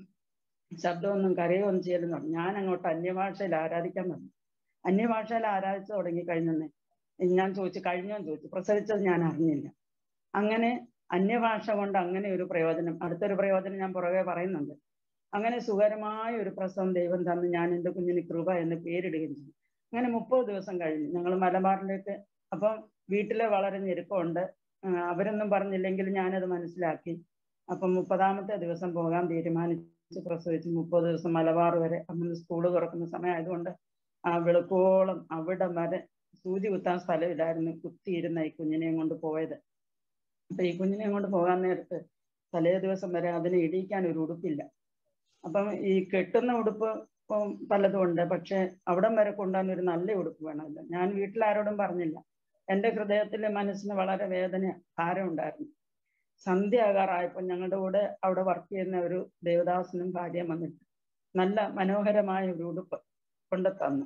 A: ശബ്ദമൊന്നും കരയൊന്നും ചെയ്യലെന്ന് പറഞ്ഞു ഞാൻ അങ്ങോട്ട് അന്യഭാഷയിൽ ആരാധിക്കാൻ പറഞ്ഞു അന്യഭാഷയിൽ ആരാധിച്ചു തുടങ്ങി കഴിഞ്ഞെന്ന് ഞാൻ ചോദിച്ചു കഴിഞ്ഞോന്ന് ചോദിച്ചു പ്രസവിച്ചത് ഞാൻ അറിഞ്ഞില്ല അങ്ങനെ അന്യഭാഷ കൊണ്ട് അങ്ങനെ ഒരു പ്രയോജനം അടുത്തൊരു പ്രയോജനം ഞാൻ പുറകെ പറയുന്നുണ്ട് അങ്ങനെ സുഖകരമായ ഒരു പ്രസവം ദൈവം തന്ന് ഞാൻ എൻ്റെ കുഞ്ഞിന് കൃപ എന്ന് പേരിടുകയും ചെയ്തു അങ്ങനെ മുപ്പത് ദിവസം കഴിഞ്ഞു ഞങ്ങൾ മലബാറിലേക്ക് അപ്പം വീട്ടിലെ വളരെ ഞെരുക്കമുണ്ട് ആ, അവരൊന്നും പറഞ്ഞില്ലെങ്കിൽ ഞാനത് മനസ്സിലാക്കി അപ്പം മുപ്പതാമത്തെ ദിവസം പോകാൻ തീരുമാനിച്ച് പ്രസവിച്ച് മുപ്പത് ദിവസം മലബാർ വരെ അന്ന് സ്കൂള് തുറക്കുന്ന സമയമായതുകൊണ്ട് ആ വെളുക്കോളം അവിടെ വരെ സൂചി കുത്താൻ സ്ഥലമില്ലായിരുന്നു കുത്തിയിരുന്ന ഈ കുഞ്ഞിനെയും കൊണ്ട് പോയത് അപ്പൊ ഈ കുഞ്ഞിനെയും കൊണ്ട് പോകാൻ നേരത്ത് തലേ ദിവസം വരെ അതിനെ ഇടിയിക്കാൻ ഒരു ഉടുപ്പില്ല അപ്പം ഈ കെട്ടുന്ന ഉടുപ്പ് ഇപ്പം പലതും ഉണ്ട് പക്ഷെ അവിടം വരെ കൊണ്ടുപോകാൻ ഒരു നല്ല ഉടുപ്പ് വേണമല്ലോ ഞാൻ വീട്ടിലാരോടും പറഞ്ഞില്ല എൻ്റെ ഹൃദയത്തിലെ മനസ്സിന് വളരെ വേദന ഭാരം ഉണ്ടായിരുന്നു സന്ധ്യ ആകാറായപ്പോൾ ഞങ്ങളുടെ കൂടെ അവിടെ വർക്ക് ചെയ്യുന്ന ഒരു ദേവദാസനും ഭാര്യയും വന്നിട്ട് നല്ല മനോഹരമായ ഒരു ഉടുപ്പ് കൊണ്ട് തന്നു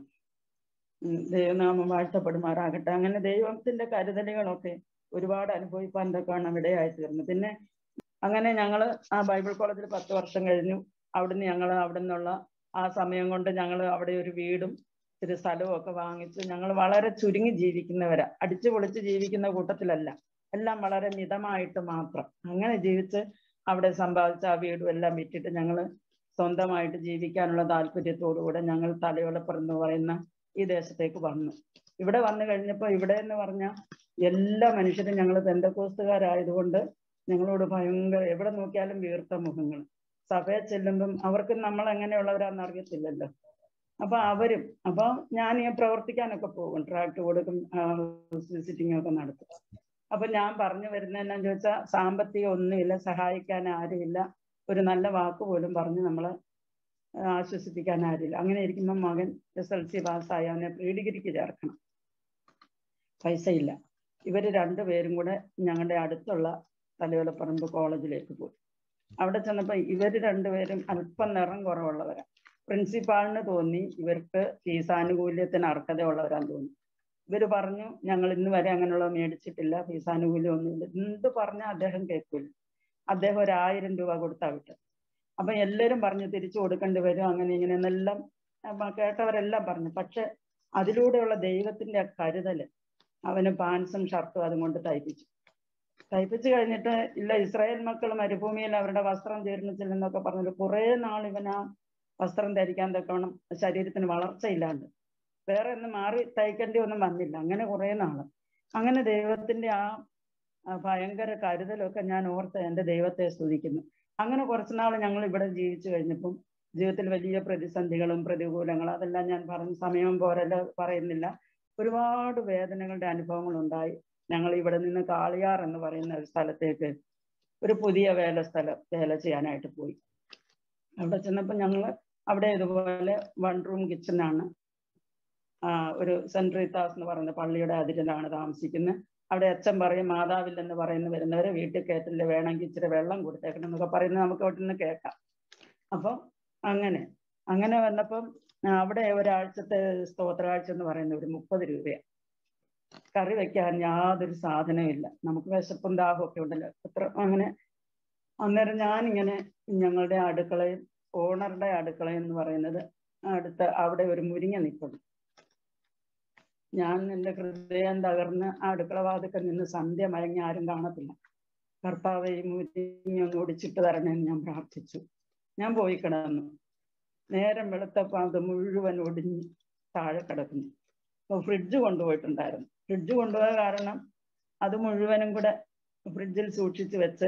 A: ഉം, ദൈവനാമം വാഴ്ത്തപ്പെടുമാറാകട്ടെ അങ്ങനെ ദൈവത്തിന്റെ കരുതലുകളൊക്കെ ഒരുപാട് അനുഭവിപ്പാൻ തക്കാണ് ഇടയായി തീർന്നു പിന്നെ അങ്ങനെ ഞങ്ങൾ ആ ബൈബിൾ കോളേജിൽ പത്ത് വർഷം കഴിഞ്ഞു അവിടുന്ന് ഞങ്ങൾ അവിടെ നിന്നുള്ള ആ സമയം കൊണ്ട് ഞങ്ങൾ അവിടെ ഒരു വീടും ഇത്തിരി സ്ഥലവും ഒക്കെ വാങ്ങിച്ചു ഞങ്ങൾ വളരെ ചുരുങ്ങി ജീവിക്കുന്നവരാ അടിച്ചു പൊളിച്ച് ജീവിക്കുന്ന കൂട്ടത്തിലല്ല എല്ലാം വളരെ മിതമായിട്ട് മാത്രം അങ്ങനെ ജീവിച്ച് അവിടെ സമ്പാദിച്ച ആ വീടും എല്ലാം വിറ്റിട്ട് ഞങ്ങൾ സ്വന്തമായിട്ട് ജീവിക്കാനുള്ള താല്പര്യത്തോടുകൂടെ ഞങ്ങൾ തലയോലപ്പുറം എന്ന് പറയുന്ന ഈ ദേശത്തേക്ക് വന്നു ഇവിടെ വന്നു കഴിഞ്ഞപ്പോൾ ഇവിടെ എന്ന് പറഞ്ഞാൽ എല്ലാ മനുഷ്യരും ഞങ്ങൾ ബന്ധക്കോസ്തുകാരായതുകൊണ്ട് ഞങ്ങളോട് ഭയങ്കര എവിടെ നോക്കിയാലും വീർത്ത മുഖങ്ങൾ സഭയെ ചെല്ലുമ്പം അവർക്ക് നമ്മൾ എങ്ങനെയുള്ളവരാന്ന് അറിയത്തില്ലല്ലോ അപ്പൊ അവരും അപ്പൊ ഞാൻ ഈ പ്രവർത്തിക്കാനൊക്കെ പോകും ട്രാക്ട് കൊടുക്കും വിസിറ്റിംഗ് ഒക്കെ നടത്തും അപ്പൊ ഞാൻ പറഞ്ഞു വരുന്നത് എന്നാന്ന് ചോദിച്ചാൽ സാമ്പത്തികം ഒന്നുമില്ല സഹായിക്കാൻ ആരുമില്ല ഒരു നല്ല വാക്ക് പോലും പറഞ്ഞ് നമ്മളെ ആശ്വസിപ്പിക്കാൻ ആരില്ല അങ്ങനെ ഇരിക്കുമ്പോൾ മകൻ എസ് എൽ സി പാസ്സായി അവനെ പ്രീ ഡിഗ്രിക്ക് ചേർക്കണം പൈസ ഇല്ല ഇവര് രണ്ടുപേരും കൂടെ ഞങ്ങളുടെ അടുത്തുള്ള തലയോലപ്പറമ്പ് കോളേജിലേക്ക് പോയി അവിടെ ചെന്നപ്പോ ഇവര് രണ്ടുപേരും അല്പം നിറം കുറവുള്ളവരാ പ്രിൻസിപ്പാളിന് തോന്നി ഇവർക്ക് ഫീസ് ആനുകൂല്യത്തിന് അർഹതയുള്ളവരാന്ന് തോന്നി ഇവര് പറഞ്ഞു ഞങ്ങൾ ഇന്ന് വരെ അങ്ങനെയുള്ള മേടിച്ചിട്ടില്ല ഫീസ് ആനുകൂല്യം ഒന്നുമില്ല എന്ത് പറഞ്ഞാൽ അദ്ദേഹം കേൾക്കില്ല അദ്ദേഹം ഒരു ആയിരം രൂപ കൊടുത്താ വിട്ടത് അപ്പൊ എല്ലാവരും പറഞ്ഞു തിരിച്ചു കൊടുക്കേണ്ടി വരും അങ്ങനെ ഇങ്ങനെ എന്നെല്ലാം അപ്പൊ കേട്ടവരെല്ലാം പറഞ്ഞു പക്ഷെ അതിലൂടെയുള്ള ദൈവത്തിന്റെ ആ കരുതല് അവന് പാൻസും ഷർട്ടും അതും കൊണ്ട് തയ്പ്പിച്ചു തയ്പ്പിച്ചു കഴിഞ്ഞിട്ട് ഇല്ല ഇസ്രായേൽ മക്കൾ മരുഭൂമിയിൽ അവരുടെ വസ്ത്രം ജീർണിച്ചില്ലെന്നൊക്കെ പറഞ്ഞിട്ട് കുറെ നാൾ ഇവൻ ആ വസ്ത്രം ധരിക്കാൻ തക്കവണ്ണം ശരീരത്തിന് വളർച്ചയില്ലാണ്ട് വേറെ ഒന്നും മാറി തയ്ക്കേണ്ടി ഒന്നും വന്നില്ല അങ്ങനെ കുറെ നാള് അങ്ങനെ ദൈവത്തിന്റെ ആ ആ ഭയങ്കര കരുതലൊക്കെ ഞാൻ ഓർത്ത് എൻ്റെ ദൈവത്തെ സ്തുതിക്കുന്നു അങ്ങനെ കുറച്ചു നാൾ ഞങ്ങൾ ഇവിടെ ജീവിച്ചു കഴിഞ്ഞപ്പം ജീവിതത്തിൽ വലിയ പ്രതിസന്ധികളും പ്രതികൂലങ്ങളും അതെല്ലാം ഞാൻ പറഞ്ഞ സമയം പോരല്ല പറയുന്നില്ല ഒരുപാട് വേദനകളുടെ അനുഭവങ്ങൾ ഉണ്ടായി ഞങ്ങൾ ഇവിടെ നിന്ന് കാളിയാർ എന്ന് പറയുന്ന ഒരു സ്ഥലത്തേക്ക് ഒരു പുതിയ വേല സ്ഥലം വേല ചെയ്യാനായിട്ട് പോയി അവിടെ ചെന്നപ്പോൾ ഞങ്ങൾ അവിടെ ഇതുപോലെ വൺ റൂം കിച്ചണാണ് ഒരു സെന്റ് റീത്താസ് എന്ന് പറയുന്ന പള്ളിയുടെ അതിരിലാണ് താമസിക്കുന്നത് അവിടെ അച്ഛൻ പറയും മാതാവില്ലെന്ന് പറയുന്ന വരുന്നവരെ വീട്ടിൽ കയറ്റില്ല വേണമെങ്കിൽ ഇച്ചിരി വെള്ളം കൊടുത്തേക്കണം എന്നൊക്കെ പറയുന്നത് നമുക്ക് അവിടെ നിന്ന് കേൾക്കാം അപ്പോൾ അങ്ങനെ അങ്ങനെ വന്നപ്പം അവിടെ ഒരാഴ്ചത്തെ സ്തോത്രാഴ്ച എന്ന് പറയുന്ന ഒരു മുപ്പത് രൂപയാണ് കറി വെക്കാൻ യാതൊരു സാധനവും ഇല്ല നമുക്ക് വിശപ്പും ദാഹവും ഒക്കെ ഉണ്ടല്ലോ അത്ര അങ്ങനെ അന്നേരം ഞാനിങ്ങനെ ഞങ്ങളുടെ അടുക്കളയും ഓണറുടെ അടുക്കള എന്ന് പറയുന്നത് അടുത്ത അവിടെ ഒരു മുരിങ്ങ നിൽക്കുന്നു ഞാൻ എൻ്റെ ഹൃദയം തകർന്ന് ആ അടുക്കള വാതിക്കൽ നിന്ന് സന്ധ്യ മയങ്ങി ആരും കാണത്തില്ല കർത്താവ് ഈ മുരിങ്ങ ഒന്ന് ഒടിച്ചിട്ട് തരണേന്ന് ഞാൻ പ്രാർത്ഥിച്ചു ഞാൻ പോയി കിടന്നു നേരം വെളുത്തപ്പോൾ അത് മുഴുവൻ ഒടിഞ്ഞ് താഴെ കിടക്കുന്നു അപ്പോൾ ഫ്രിഡ്ജ് കൊണ്ടുപോയിട്ടുണ്ടായിരുന്നു ഫ്രിഡ്ജ് കൊണ്ടുപോയ കാരണം അത് മുഴുവനും കൂടെ ഫ്രിഡ്ജിൽ സൂക്ഷിച്ച് വെച്ച്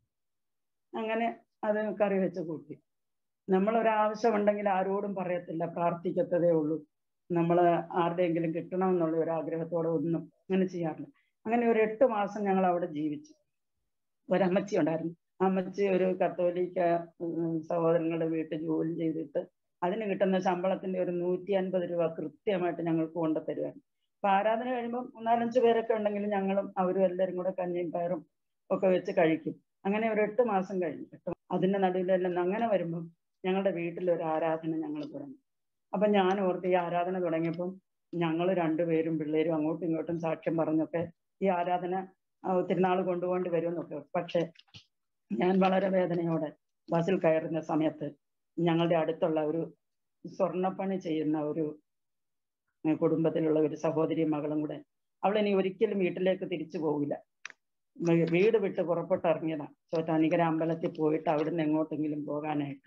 A: അങ്ങനെ അത് കറി വെച്ച് കൂട്ടി നമ്മൾ ഒരാവശ്യമുണ്ടെങ്കിൽ ആരോടും പറയത്തില്ല പ്രാർത്ഥിക്കത്തതേ ഉള്ളൂ നമ്മൾ ആരുടെയെങ്കിലും കിട്ടണമെന്നുള്ള ഒരു ആഗ്രഹത്തോടെ ഒന്നും അങ്ങനെ ചെയ്യാറില്ല അങ്ങനെ ഒരു എട്ട് മാസം ഞങ്ങൾ അവിടെ ജീവിച്ചു ഒരമ്മച്ചി ഉണ്ടായിരുന്നു അമ്മച്ചി ഒരു കത്തോലിക്ക സഹോദരങ്ങളുടെ വീട്ടിൽ ജോലി ചെയ്തിട്ട് അതിന് കിട്ടുന്ന ശമ്പളത്തിന്റെ ഒരു നൂറ്റി അൻപത് രൂപ കൃത്യമായിട്ട് ഞങ്ങൾക്ക് കൊണ്ടു തരുമായിരുന്നു അപ്പൊ ആരാധന കഴിയുമ്പോൾ മൂന്നാലഞ്ച് പേരൊക്കെ ഉണ്ടെങ്കിൽ ഞങ്ങളും അവരും എല്ലാവരും കൂടെ കഞ്ഞിയും പയറും ഒക്കെ വെച്ച് കഴിക്കും അങ്ങനെ ഒരു എട്ട് മാസം കഴിഞ്ഞു അതിന്റെ നടുവിലെല്ലാം അങ്ങനെ വരുമ്പോൾ ഞങ്ങളുടെ വീട്ടിൽ ഒരു ആരാധന ഞങ്ങൾ തുടങ്ങി അപ്പൊ ഞാൻ ഓർത്ത് ഈ ആരാധന തുടങ്ങിയപ്പം ഞങ്ങൾ രണ്ടുപേരും പിള്ളേരും അങ്ങോട്ടും ഇങ്ങോട്ടും സാക്ഷ്യം പറഞ്ഞൊക്കെ ഈ ആരാധന ഒത്തിരി നാൾ കൊണ്ടുപോകേണ്ടി വരുമെന്നൊക്കെ പക്ഷെ ഞാൻ വളരെ വേദനയോടെ ബസ്സിൽ കയറുന്ന സമയത്ത് ഞങ്ങളുടെ അടുത്തുള്ള ഒരു സ്വർണ്ണപ്പണി ചെയ്യുന്ന ഒരു കുടുംബത്തിലുള്ള ഒരു സഹോദരി മകളും കൂടെ അവൾ ഇനി ഒരിക്കലും വീട്ടിലേക്ക് തിരിച്ചു പോകില്ല വീട് വിട്ട് പുറപ്പെട്ടിറങ്ങിയതാ ചോറ്റാനിക്കര അമ്പലത്തിൽ പോയിട്ട് അവിടുന്ന് എങ്ങോട്ടെങ്കിലും പോകാനായിട്ട്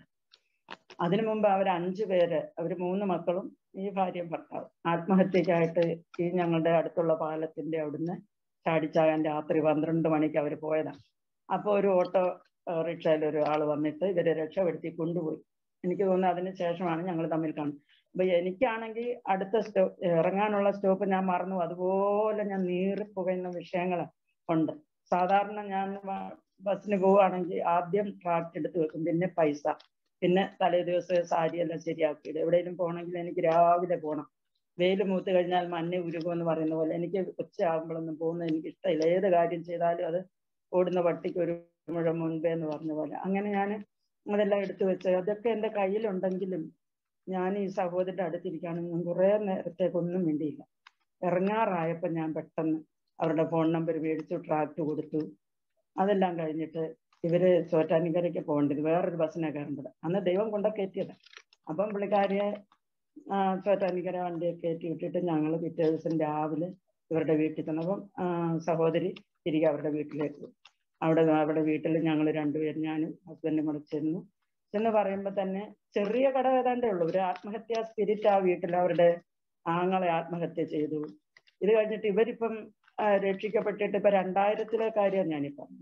A: അതിനു മുമ്പ് അവർ അഞ്ചു പേര് അവർ മൂന്ന് മക്കളും ഈ ഭാര്യയും ഭർത്താവ് ആത്മഹത്യക്കായിട്ട് ഈ ഞങ്ങളുടെ അടുത്തുള്ള പാലത്തിന്റെ അവിടുന്ന് ചാടിച്ചാകാൻ രാത്രി പന്ത്രണ്ട് മണിക്ക് അവർ പോയതാണ് അപ്പോൾ ഒരു ഓട്ടോ റിക്ഷയിൽ ഒരു ആൾ വന്നിട്ട് ഇവരെ രക്ഷപ്പെടുത്തി കൊണ്ടുപോയി എനിക്ക് തോന്നുന്നു അതിന് ശേഷമാണ് ഞങ്ങൾ തമ്മിൽ കാണുന്നത് അപ്പൊ എനിക്കാണെങ്കിൽ അടുത്ത സ്റ്റോ ഇറങ്ങാനുള്ള സ്റ്റോപ്പ് ഞാൻ മറന്നു അതുപോലെ ഞാൻ നീറിപ്പുകയുന്ന വിഷയങ്ങൾ ഉണ്ട് സാധാരണ ഞാൻ ബസ്സിന് പോവുകയാണെങ്കിൽ ആദ്യം ട്രാക്ട് എടുത്ത് വെക്കും പിന്നെ പൈസ പിന്നെ തലേ ദിവസം സാരിയെല്ലാം ശരിയാക്കിയിട്ട് എവിടെയെങ്കിലും പോകണമെങ്കിൽ എനിക്ക് രാവിലെ പോകണം വെയിൽ മൂത്ത് കഴിഞ്ഞാൽ മഞ്ഞ ഉരുകുമെന്ന് പറയുന്ന പോലെ എനിക്ക് ഉച്ചയാകുമ്പോഴൊന്നും പോകുന്നത് എനിക്ക് ഇഷ്ടമില്ല ഏത് കാര്യം ചെയ്താലും അത് ഓടുന്ന പട്ടിക്ക് ഒരു മുഴ മുൻപേ എന്ന് പറഞ്ഞ പോലെ അങ്ങനെ ഞാൻ അതെല്ലാം എടുത്തു വെച്ച് അതൊക്കെ എൻ്റെ കയ്യിലുണ്ടെങ്കിലും ഞാൻ ഈ സഹോദരൻ്റെ അടുത്തിരിക്കുകയാണെങ്കിൽ കുറേ നേരത്തേക്കൊന്നും വേണ്ടിയില്ല ഇറങ്ങാറായപ്പോൾ ഞാൻ പെട്ടെന്ന് അവരുടെ ഫോൺ നമ്പർ മേടിച്ചു ട്രാക്ട് കൊടുത്തു അതെല്ലാം കഴിഞ്ഞിട്ട് ഇവര് ചോറ്റാനിക്കരയ്ക്ക് പോകേണ്ടത് വേറൊരു ബസ്സിനെ കയറേണ്ടത് അന്ന് ദൈവം കൊണ്ട കയറ്റിയത് അപ്പം പുള്ളിക്കാരിയെ ചോറ്റാനിക്കര വണ്ടിയെ കയറ്റി വിട്ടിട്ട് ഞങ്ങൾ പിറ്റേ ദിവസം രാവിലെ ഇവരുടെ വീട്ടിൽ ചെന്നപ്പം സഹോദരി തിരികെ അവരുടെ വീട്ടിലേക്ക് പോയി അവിടെ അവിടെ വീട്ടിൽ ഞങ്ങൾ രണ്ടുപേരും ഞാനും ഹസ്ബൻഡും കൂടെ ചെന്നു ചെന്ന് പറയുമ്പോൾ തന്നെ ചെറിയ കട ഏതാണ്ടേ ഉള്ളൂ ഒരു ആത്മഹത്യാ സ്പിരിറ്റ് ആ വീട്ടിൽ അവരുടെ ആങ്ങളെ ആത്മഹത്യ ചെയ്തു ഇത് കഴിഞ്ഞിട്ട് ഇവരിപ്പം രക്ഷിക്കപ്പെട്ടിട്ട് ഇപ്പൊ രണ്ടായിരത്തിലെ കാര്യം ഞാനീ പറഞ്ഞു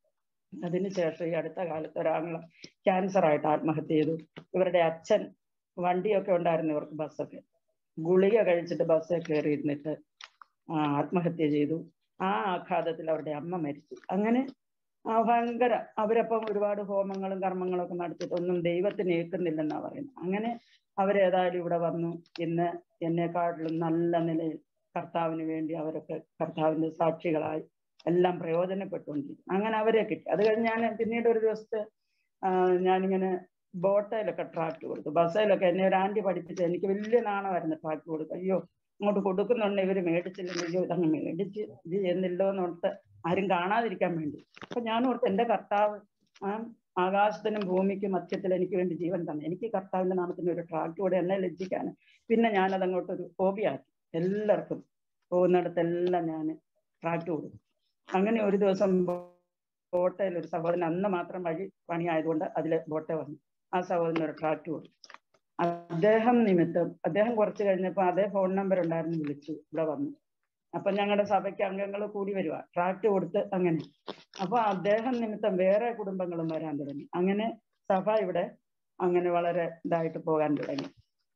A: അതിനുശേഷം ഈ അടുത്ത കാലത്ത് ഒരാങ്ങളെ ക്യാൻസർ ആയിട്ട് ആത്മഹത്യ ചെയ്തു ഇവരുടെ അച്ഛൻ വണ്ടിയൊക്കെ ഉണ്ടായിരുന്നു ഇവർക്ക് ബസ്സൊക്കെ ഗുളിക കഴിച്ചിട്ട് ബസ്സിൽ കയറി ഇരുന്നിട്ട് ആത്മഹത്യ ചെയ്തു ആ ആഘാതത്തിൽ അവരുടെ അമ്മ മരിച്ചു അങ്ങനെ ആ ഭയങ്കര അവരപ്പം ഒരുപാട് ഹോമങ്ങളും കർമ്മങ്ങളും ഒക്കെ നടത്തിയിട്ടൊന്നും ദൈവത്തിന് ഏൽക്കുന്നില്ലെന്നാ പറയുന്നത് അങ്ങനെ അവരേതായാലും ഇവിടെ വന്നു ഇന്ന് എന്നെക്കാട്ടിലും നല്ല നിലയിൽ കർത്താവിന് വേണ്ടി അവരൊക്കെ കർത്താവിന്റെ സാക്ഷികളായി എല്ലാം പ്രയോജനപ്പെട്ടുകൊണ്ടിരിക്കും അങ്ങനെ അവരെ കിട്ടി അത് കഴിഞ്ഞ് ഞാൻ പിന്നീട് ഒരു ദിവസത്തെ ഞാനിങ്ങനെ ബോട്ടയിലൊക്കെ ട്രാക്ട് കൊടുത്തു ബസ്സിലൊക്കെ എന്നെ ഒരു ആൻറ്റി പഠിപ്പിച്ച് എനിക്ക് വലിയ നാണമായിരുന്നു ട്രാക്ട് കൊടുക്കുക അയ്യോ അങ്ങോട്ട് കൊടുക്കുന്നുണ്ട് ഇവർ മേടിച്ചില്ലെങ്കിൽ അയ്യോ ഇതങ്ങ് മേടിച്ച് ഇത് ചെയ്യുന്നില്ലോ എന്നോർത്ത് ആരും കാണാതിരിക്കാൻ വേണ്ടി അപ്പൊ ഞാൻ ഓർത്ത് എൻ്റെ കർത്താവ് ആ ആകാശത്തിനും ഭൂമിക്കും മധ്യത്തിൽ എനിക്ക് വേണ്ടി ജീവൻ തന്നെ എനിക്ക് കർത്താവിന്റെ നാമത്തിന് ഒരു ട്രാക്ട് കൂടെ എന്നെ ലജ്ജിക്കാൻ പിന്നെ ഞാനത് അങ്ങോട്ടൊരു ഹോബിയാക്കി എല്ലാവർക്കും പോകുന്നിടത്തെല്ലാം ഞാൻ ട്രാക്ട് കൊടുക്കും അങ്ങനെ ഒരു ദിവസം ബോട്ടയിൽ ഒരു സഹോദരൻ അന്ന് മാത്രം വഴി പണിയായതുകൊണ്ട് അതിൽ ബോട്ടെ വന്നു ആ സഹോദരൻ ഒരു ട്രാക്ട് കൊടുത്തു അദ്ദേഹം നിമിത്തം അദ്ദേഹം കുറച്ച് കഴിഞ്ഞപ്പോൾ അതേ ഫോൺ നമ്പർ ഉണ്ടായിരുന്നു വിളിച്ചു ഇവിടെ വന്നു അപ്പൊ ഞങ്ങളുടെ സഭയ്ക്ക് അംഗങ്ങൾ കൂടി വരുക ട്രാക്ട് കൊടുത്ത് അങ്ങനെ അപ്പൊ അദ്ദേഹം നിമിത്തം വേറെ കുടുംബങ്ങളും വരാൻ തുടങ്ങി അങ്ങനെ സഭ ഇവിടെ അങ്ങനെ വളരെ ഇതായിട്ട് പോകാൻ തുടങ്ങി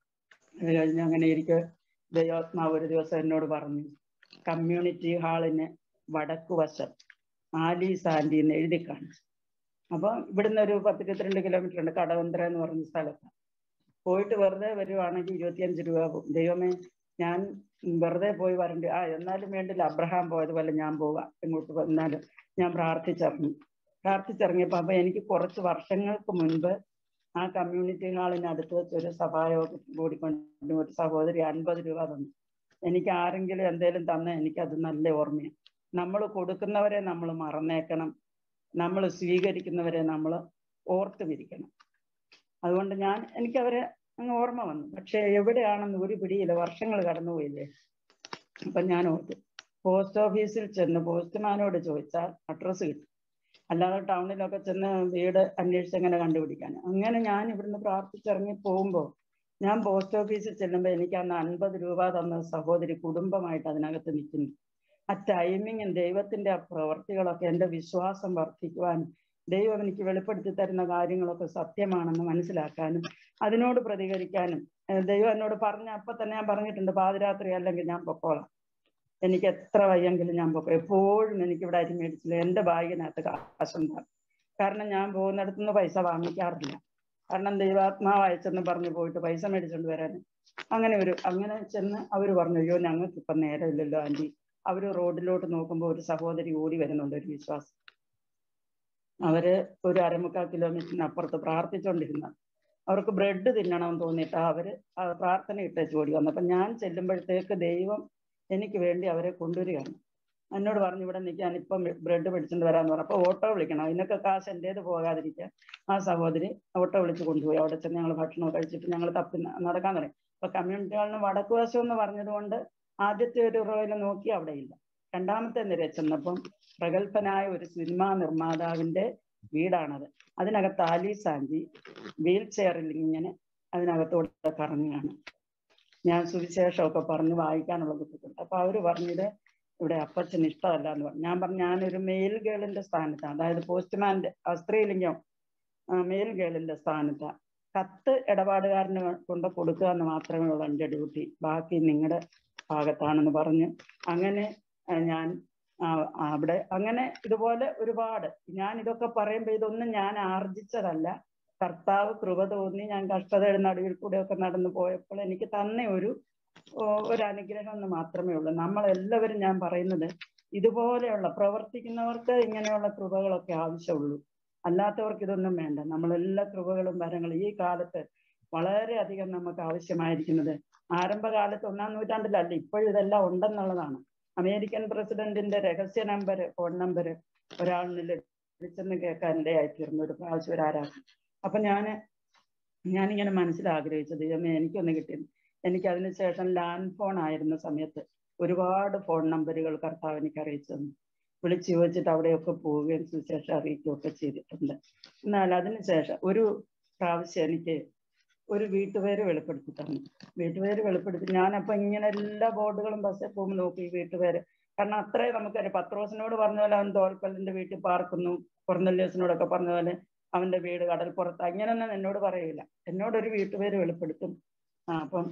A: അത് കഴിഞ്ഞ് അങ്ങനെ ഇരിക്കെ ദൈവാത്മാവ് ഒരു ദിവസം എന്നോട് പറഞ്ഞു കമ്മ്യൂണിറ്റി ഹാളിന് വടക്കു വശം ആലീസ് ആൻറ്റി എന്ന് എഴുതി കാണിച്ചു അപ്പൊ ഇവിടുന്ന് ഒരു പത്തിരുപത്തിരണ്ട് കിലോമീറ്റർ ഉണ്ട് കടവന്ത്ര എന്ന് പറഞ്ഞ സ്ഥലത്ത് പോയിട്ട് വെറുതെ വരുവാണെങ്കിൽ ഇരുപത്തിയഞ്ച് രൂപ പോകും ദൈവമേ ഞാൻ വെറുതെ പോയി വരണ്ട ആ എന്നാലും വേണ്ടില്ല അബ്രഹാം പോയതുപോലെ ഞാൻ പോവാം ഇങ്ങോട്ട് വന്നാലും ഞാൻ പ്രാർത്ഥിച്ചിറങ്ങി പ്രാർത്ഥിച്ചിറങ്ങിയപ്പോ അപ്പൊ എനിക്ക് കുറച്ച് വർഷങ്ങൾക്ക് മുൻപ് ആ കമ്മ്യൂണിറ്റി ഹാളിനടുത്ത് വെച്ച് ഒരു സഭായോഗം കൂടിക്കൊണ്ട് ഒരു സഹോദരി അൻപത് രൂപ തന്നു എനിക്ക് ആരെങ്കിലും എന്തേലും തന്ന എനിക്കത് നല്ല ഓർമ്മയാണ് നമ്മൾ കൊടുക്കുന്നവരെ നമ്മൾ മറന്നേക്കണം നമ്മൾ സ്വീകരിക്കുന്നവരെ നമ്മൾ ഓർത്തുമിരിക്കണം അതുകൊണ്ട് ഞാൻ എനിക്കവരെ അങ്ങ് ഓർമ്മ വന്നു പക്ഷെ എവിടെയാണെന്ന് ഒരു പിടിയില്ല വർഷങ്ങൾ കടന്നുപോയില്ലേ അപ്പൊ ഞാൻ ഓർത്തു പോസ്റ്റ് ഓഫീസിൽ ചെന്ന് പോസ്റ്റ്മാനോട് ചോദിച്ചാൽ അഡ്രസ്സ് കിട്ടും അല്ലാതെ ടൗണിലൊക്കെ ചെന്ന് വീട് അന്വേഷിച്ച് എങ്ങനെ കണ്ടുപിടിക്കാൻ അങ്ങനെ ഞാൻ ഇവിടുന്ന് പ്രാർത്ഥിച്ചിറങ്ങി പോകുമ്പോൾ ഞാൻ പോസ്റ്റ് ഓഫീസിൽ ചെല്ലുമ്പോൾ എനിക്ക് അന്ന് അൻപത് രൂപ തന്ന സഹോദരി കുടുംബമായിട്ട് അതിനകത്ത് നിൽക്കുന്നു ആ ടൈമിങ്ങും ദൈവത്തിന്റെ ആ പ്രവർത്തികളൊക്കെ എൻ്റെ വിശ്വാസം വർദ്ധിക്കുവാനും ദൈവം എനിക്ക് വെളിപ്പെടുത്തി തരുന്ന കാര്യങ്ങളൊക്കെ സത്യമാണെന്ന് മനസ്സിലാക്കാനും അതിനോട് പ്രതികരിക്കാനും ദൈവം എന്നോട് പറഞ്ഞ അപ്പൊ തന്നെ ഞാൻ പറഞ്ഞിട്ടുണ്ട് പാതിരാത്രി അല്ലെങ്കിൽ ഞാൻ പൊക്കോളാം എനിക്ക് എത്ര വയ്യെങ്കിലും ഞാൻ പൊക്കോ എപ്പോഴും എനിക്ക് ഇവിടെ അരി മേടിച്ചില്ല എൻ്റെ ബാഗിനകത്ത് കാശുണ്ടാകും കാരണം ഞാൻ പോകുന്നിടത്തുനിന്ന് പൈസ വാങ്ങിക്കാറില്ല കാരണം ദൈവാത്മാവ് അയച്ചെന്ന് പറഞ്ഞു പോയിട്ട് പൈസ മേടിച്ചുകൊണ്ട് വരാൻ അങ്ങനെ ഒരു അങ്ങനെ ചെന്ന് അവർ പറഞ്ഞു അയ്യോ ഞങ്ങൾക്ക് ഇപ്പം നേരമില്ലല്ലോ ആൻറ്റി അവർ റോഡിലോട്ട് നോക്കുമ്പോൾ ഒരു സഹോദരി ഓടി വരുന്നുണ്ട് ഒരു വിശ്വാസം അവര് ഒരു അരമുക്കാൽ കിലോമീറ്ററിന് അപ്പുറത്ത് പ്രാർത്ഥിച്ചുകൊണ്ടിരുന്ന അവർക്ക് ബ്രെഡ് തിന്നണമെന്ന് തോന്നിയിട്ട് അവര് പ്രാർത്ഥന ഇട്ടേച്ച് ഓടി വന്നു അപ്പൊ ഞാൻ ചെല്ലുമ്പോഴത്തേക്ക് ദൈവം എനിക്ക് വേണ്ടി അവരെ കൊണ്ടുവരികയാണ് എന്നോട് പറഞ്ഞു ഇവിടെ നിൽക്കാൻ ഇപ്പം ബ്രെഡ് പിടിച്ചിട്ട് വരാന്ന് പറഞ്ഞു അപ്പൊ ഓട്ടോ വിളിക്കണം അതിനൊക്കെ കാശ് എൻ്റേത് പോകാതിരിക്കാൻ ആ സഹോദരി ഓട്ടോ വിളിച്ച് കൊണ്ടുപോയി അവിടെ ചെന്ന് ഞങ്ങൾ ഭക്ഷണം കഴിച്ചിട്ട് ഞങ്ങൾ തപ്പി നടക്കാൻ തുടങ്ങി അപ്പൊ കമ്മ്യൂണിറ്റി ഹാളിന് വടക്കു വശം എന്ന് പറഞ്ഞതുകൊണ്ട് ആദ്യത്തെ ഒരു റോയിൽ നോക്കി അവിടെ ഇല്ല രണ്ടാമത്തെ നിര ചെന്നപ്പം പ്രഗത്ഭനായ ഒരു സിനിമാ നിർമ്മാതാവിന്റെ വീടാണത് അതിനകത്ത് ആലി സാഞ്ചി വീൽ ചെയറിൽ ഇങ്ങനെ അതിനകത്തൂടെ കറങ്ങുകയാണ് ഞാൻ സുവിശേഷമൊക്കെ പറഞ്ഞ് വായിക്കാനുള്ള ബുദ്ധിമുട്ടുണ്ട് അപ്പൊ അവര് പറഞ്ഞത് ഇവിടെ അപ്പച്ചന് ഇഷ്ടമല്ല എന്ന് പറഞ്ഞു ഞാൻ പറഞ്ഞു ഞാനൊരു മെയിൽ ഗേളിന്റെ സ്ഥാനത്താണ് അതായത് പോസ്റ്റ്മാന്റെ സ്ത്രീലിംഗം മെയിൽ ഗേളിന്റെ സ്ഥാനത്താണ് കത്ത് ഇടപാടുകാരന് കൊണ്ട് കൊടുക്കുക എന്ന് മാത്രമേ ഉള്ളൂ എൻ്റെ ഡ്യൂട്ടി ബാക്കി നിങ്ങളുടെ ഭാഗത്താണെന്ന് പറഞ്ഞ് അങ്ങനെ ഞാൻ അവിടെ അങ്ങനെ ഇതുപോലെ ഒരുപാട് ഞാൻ ഇതൊക്കെ പറയുമ്പോൾ ഇതൊന്നും ഞാൻ ആർജിച്ചതല്ല കർത്താവ് കൃപ തോന്നി ഞാൻ കഷ്ടതയുടെ നടുവിൽ കൂടെയൊക്കെ നടന്നു പോയപ്പോൾ എനിക്ക് തന്നെ ഒരു ഒരു അനുഗ്രഹം എന്ന് മാത്രമേ ഉള്ളൂ നമ്മളെല്ലാവരും ഞാൻ പറയുന്നത് ഇതുപോലെയുള്ള പ്രവർത്തിക്കുന്നവർക്ക് ഇങ്ങനെയുള്ള കൃപകളൊക്കെ ആവശ്യമുള്ളൂ അല്ലാത്തവർക്ക് ഇതൊന്നും വേണ്ട നമ്മളെല്ലാ കൃപകളും വരങ്ങളും ഈ കാലത്ത് വളരെയധികം നമുക്ക് ആവശ്യമായിരിക്കുന്നത് ആരംഭകാലത്ത് ഒന്നാം നൂറ്റാണ്ടിലല്ല ഇപ്പോഴും ഇതെല്ലാം ഉണ്ടെന്നുള്ളതാണ് അമേരിക്കൻ പ്രസിഡന്റിന്റെ രഹസ്യ നമ്പർ ഫോൺ നമ്പർ ഒരാളിന് ലഭിച്ചെന്ന് കേൾക്കാൻ ഇടയായിത്തീർന്നു ഒരു പ്രാവശ്യം ഒരു ആരാധന അപ്പൊ ഞാന് ഞാനിങ്ങനെ മനസ്സിലാഗ്രഹിച്ചത് ദൈവമേ എനിക്കൊന്ന് കിട്ടി എനിക്ക് അതിനുശേഷം ലാൻഡ് ഫോൺ ആയിരുന്ന സമയത്ത് ഒരുപാട് ഫോൺ നമ്പറുകൾ കർത്താവ് എനിക്ക് അറിയിച്ചു തന്നു വിളിച്ചു ചോദിച്ചിട്ട് അവിടെയൊക്കെ പോവുകയും സുശേഷം അറിയിക്കുകയൊക്കെ ചെയ്തിട്ടുണ്ട് എന്നാൽ അതിനുശേഷം ഒരു പ്രാവശ്യം എനിക്ക് ഒരു വീട്ടുപേര് വെളിപ്പെടുത്തി തന്നു വീട്ടുപേര് വെളിപ്പെടുത്തി ഞാനപ്പോ ഇങ്ങനെ എല്ലാ ബോർഡുകളും ബസ്സിൽ പോകുമ്പോൾ നോക്കി വീട്ടുപേര് കാരണം അത്രേ നമുക്കറിയാം പത്രോസിനോട് പറഞ്ഞ പോലെ അവൻ തോൽക്കലിന്റെ വീട്ടിൽ പാർക്കുന്നു കൊർന്നല്യോസിനോടൊക്കെ പറഞ്ഞ പോലെ അവന്റെ വീട് കടൽപ്പുറത്ത് അങ്ങനെയൊന്നും എന്നോട് പറയില്ല എന്നോടൊരു വീട്ടുപേര് വെളിപ്പെടുത്തും ആ അപ്പം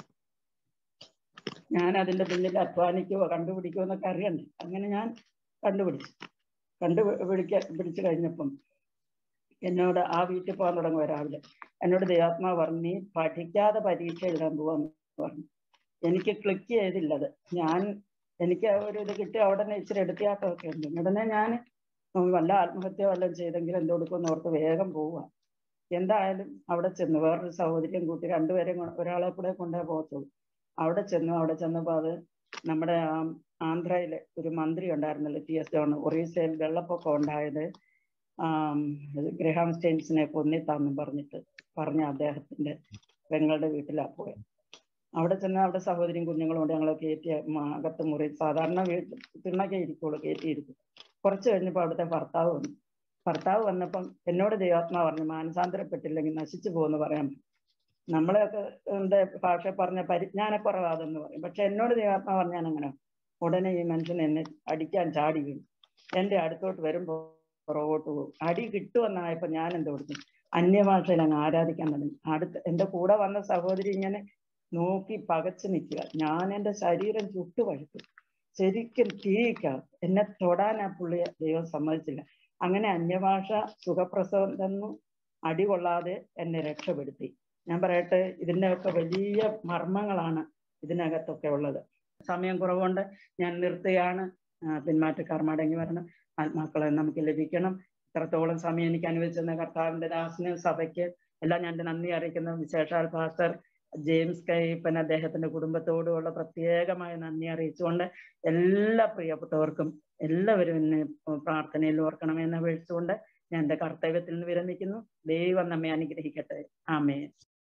A: ഞാൻ അതിന്റെ പിന്നിൽ അധ്വാനിക്കുവോ കണ്ടുപിടിക്കുവോ എന്നൊക്കെ അറിയണ്ടേ അങ്ങനെ ഞാൻ കണ്ടുപിടിച്ചു കണ്ടുപിടിക്ക പിടിച്ചു കഴിഞ്ഞപ്പം എന്നോട് ആ വീട്ടിൽ പോകാൻ തുടങ്ങുക രാവിലെ എന്നോട് ദൈവാത്മാവ് പറഞ്ഞു നീ പഠിക്കാതെ പരീക്ഷ എഴുതാൻ പോവാന്ന് പറഞ്ഞു എനിക്ക് ക്ലിക്ക് ചെയ്തില്ലത് ഞാൻ എനിക്ക് ഒരു ഇത് കിട്ടി അവിടെ ഇച്ചിരി എടുത്തിയാട്ടമൊക്കെ ഉണ്ട് ഉടനെ ഞാൻ വല്ല ആത്മഹത്യ വല്ലതും ചെയ്തെങ്കിൽ എന്ത് കൊടുക്കുമെന്ന് ഓർത്ത് വേഗം പോവുക എന്തായാലും അവിടെ ചെന്നു വേറൊരു സഹോദരിയും കൂട്ടി രണ്ടുപേരെയും ഒരാളെ കൂടെ കൊണ്ടേ പോകത്തുള്ളൂ അവിടെ ചെന്നു അവിടെ ചെന്നപ്പോൾ അത് നമ്മുടെ ആന്ധ്രയിലെ ഒരു മന്ത്രി ഉണ്ടായിരുന്നല്ലോ ടി എസ് ജോൺ ഒറീസയിൽ വെള്ളപ്പൊക്കം ഉണ്ടായത് ഗ്രഹാം സ്റ്റെയിൻസിനെ കൊന്നിത്താന്നും പറഞ്ഞിട്ട് പറഞ്ഞ അദ്ദേഹത്തിന്റെ പെങ്ങളുടെ വീട്ടിലാണ് പോയത് അവിടെ ചെന്ന് അവിടെ സഹോദരിയും കുഞ്ഞുങ്ങളും കൊണ്ട് ഞങ്ങളെ കയറ്റി അകത്ത് മുറി സാധാരണ വീട്ടിൽ തിണ്ണൊക്കെ ഇരിക്കുള്ളൂ കയറ്റിയിരിക്കും കുറച്ച് കഴിഞ്ഞപ്പോൾ അവിടുത്തെ ഭർത്താവ് വന്നു ഭർത്താവ് വന്നപ്പം എന്നോട് ദൈവാത്മാ പറഞ്ഞു മാനസാന്തരപ്പെട്ടില്ലെങ്കിൽ നശിച്ചു പോകുമെന്ന് പറയാൻ നമ്മളെയൊക്കെ എന്താ ഭാഷ പറഞ്ഞ പരിജ്ഞാനക്കുറവാതെന്ന് പറയും പക്ഷെ എന്നോട് ദൈവാത്മാ പറഞ്ഞാൽ അങ്ങനെ ഉടനെ ഈ മനുഷ്യൻ എന്നെ അടിക്കാൻ ചാടി വീണു എന്റെ അടുത്തോട്ട് വരുമ്പോൾ പുറകോട്ട് പോകും അടി കിട്ടുമെന്നായപ്പോ ഞാൻ എന്ത് കൊടുത്തു അന്യഭാഷയിൽ അങ്ങ് ആരാധിക്കാൻ തുടങ്ങി അടുത്ത് എന്റെ കൂടെ വന്ന സഹോദരി ഇങ്ങനെ നോക്കി പകച്ചു നിൽക്കുക ഞാൻ എൻ്റെ ശരീരം ചുട്ടുപഴുത്തു ശരിക്കും തീയിക്കാം എന്നെ തൊടാൻ ആ പുള്ളി ദൈവം സമ്മതിച്ചില്ല അങ്ങനെ അന്യഭാഷ സുഖപ്രസവം തന്നു അടി കൊള്ളാതെ എന്നെ രക്ഷപ്പെടുത്തി ഞാൻ പറയട്ടെ ഇതിൻ്റെയൊക്കെ വലിയ മർമ്മങ്ങളാണ് ഇതിനകത്തൊക്കെ ഉള്ളത് സമയം കുറവുകൊണ്ട് ഞാൻ നിർത്തുകയാണ് ആ, പിന്മാറ്റക്കാർ മടങ്ങി വരണം ആത്മാക്കളെ നമുക്ക് ലഭിക്കണം ഇത്രത്തോളം സമയം എനിക്ക് അനുവദിച്ചെന്ന കർത്താവിന്റെ ദാസന് സഭയ്ക്ക് എല്ലാം ഞാൻ എൻ്റെ നന്ദി അറിയിക്കുന്നു വിശേഷാൽ പാസ്റ്റർ ജെയിംസ് കൈപ്പൻ അദ്ദേഹത്തിന്റെ കുടുംബത്തോടുമുള്ള പ്രത്യേകമായ നന്ദി അറിയിച്ചുകൊണ്ട് എല്ലാ പ്രിയപ്പെട്ടവർക്കും എല്ലാവരും എന്നെ പ്രാർത്ഥനയിൽ ഓർക്കണമെന്ന് അപേക്ഷിച്ചുകൊണ്ട് ഞാൻ എൻ്റെ കർത്തവ്യത്തിൽ നിന്ന് വിരമിക്കുന്നു ദൈവം നമ്മെ അനുഗ്രഹിക്കട്ടെ ആമേ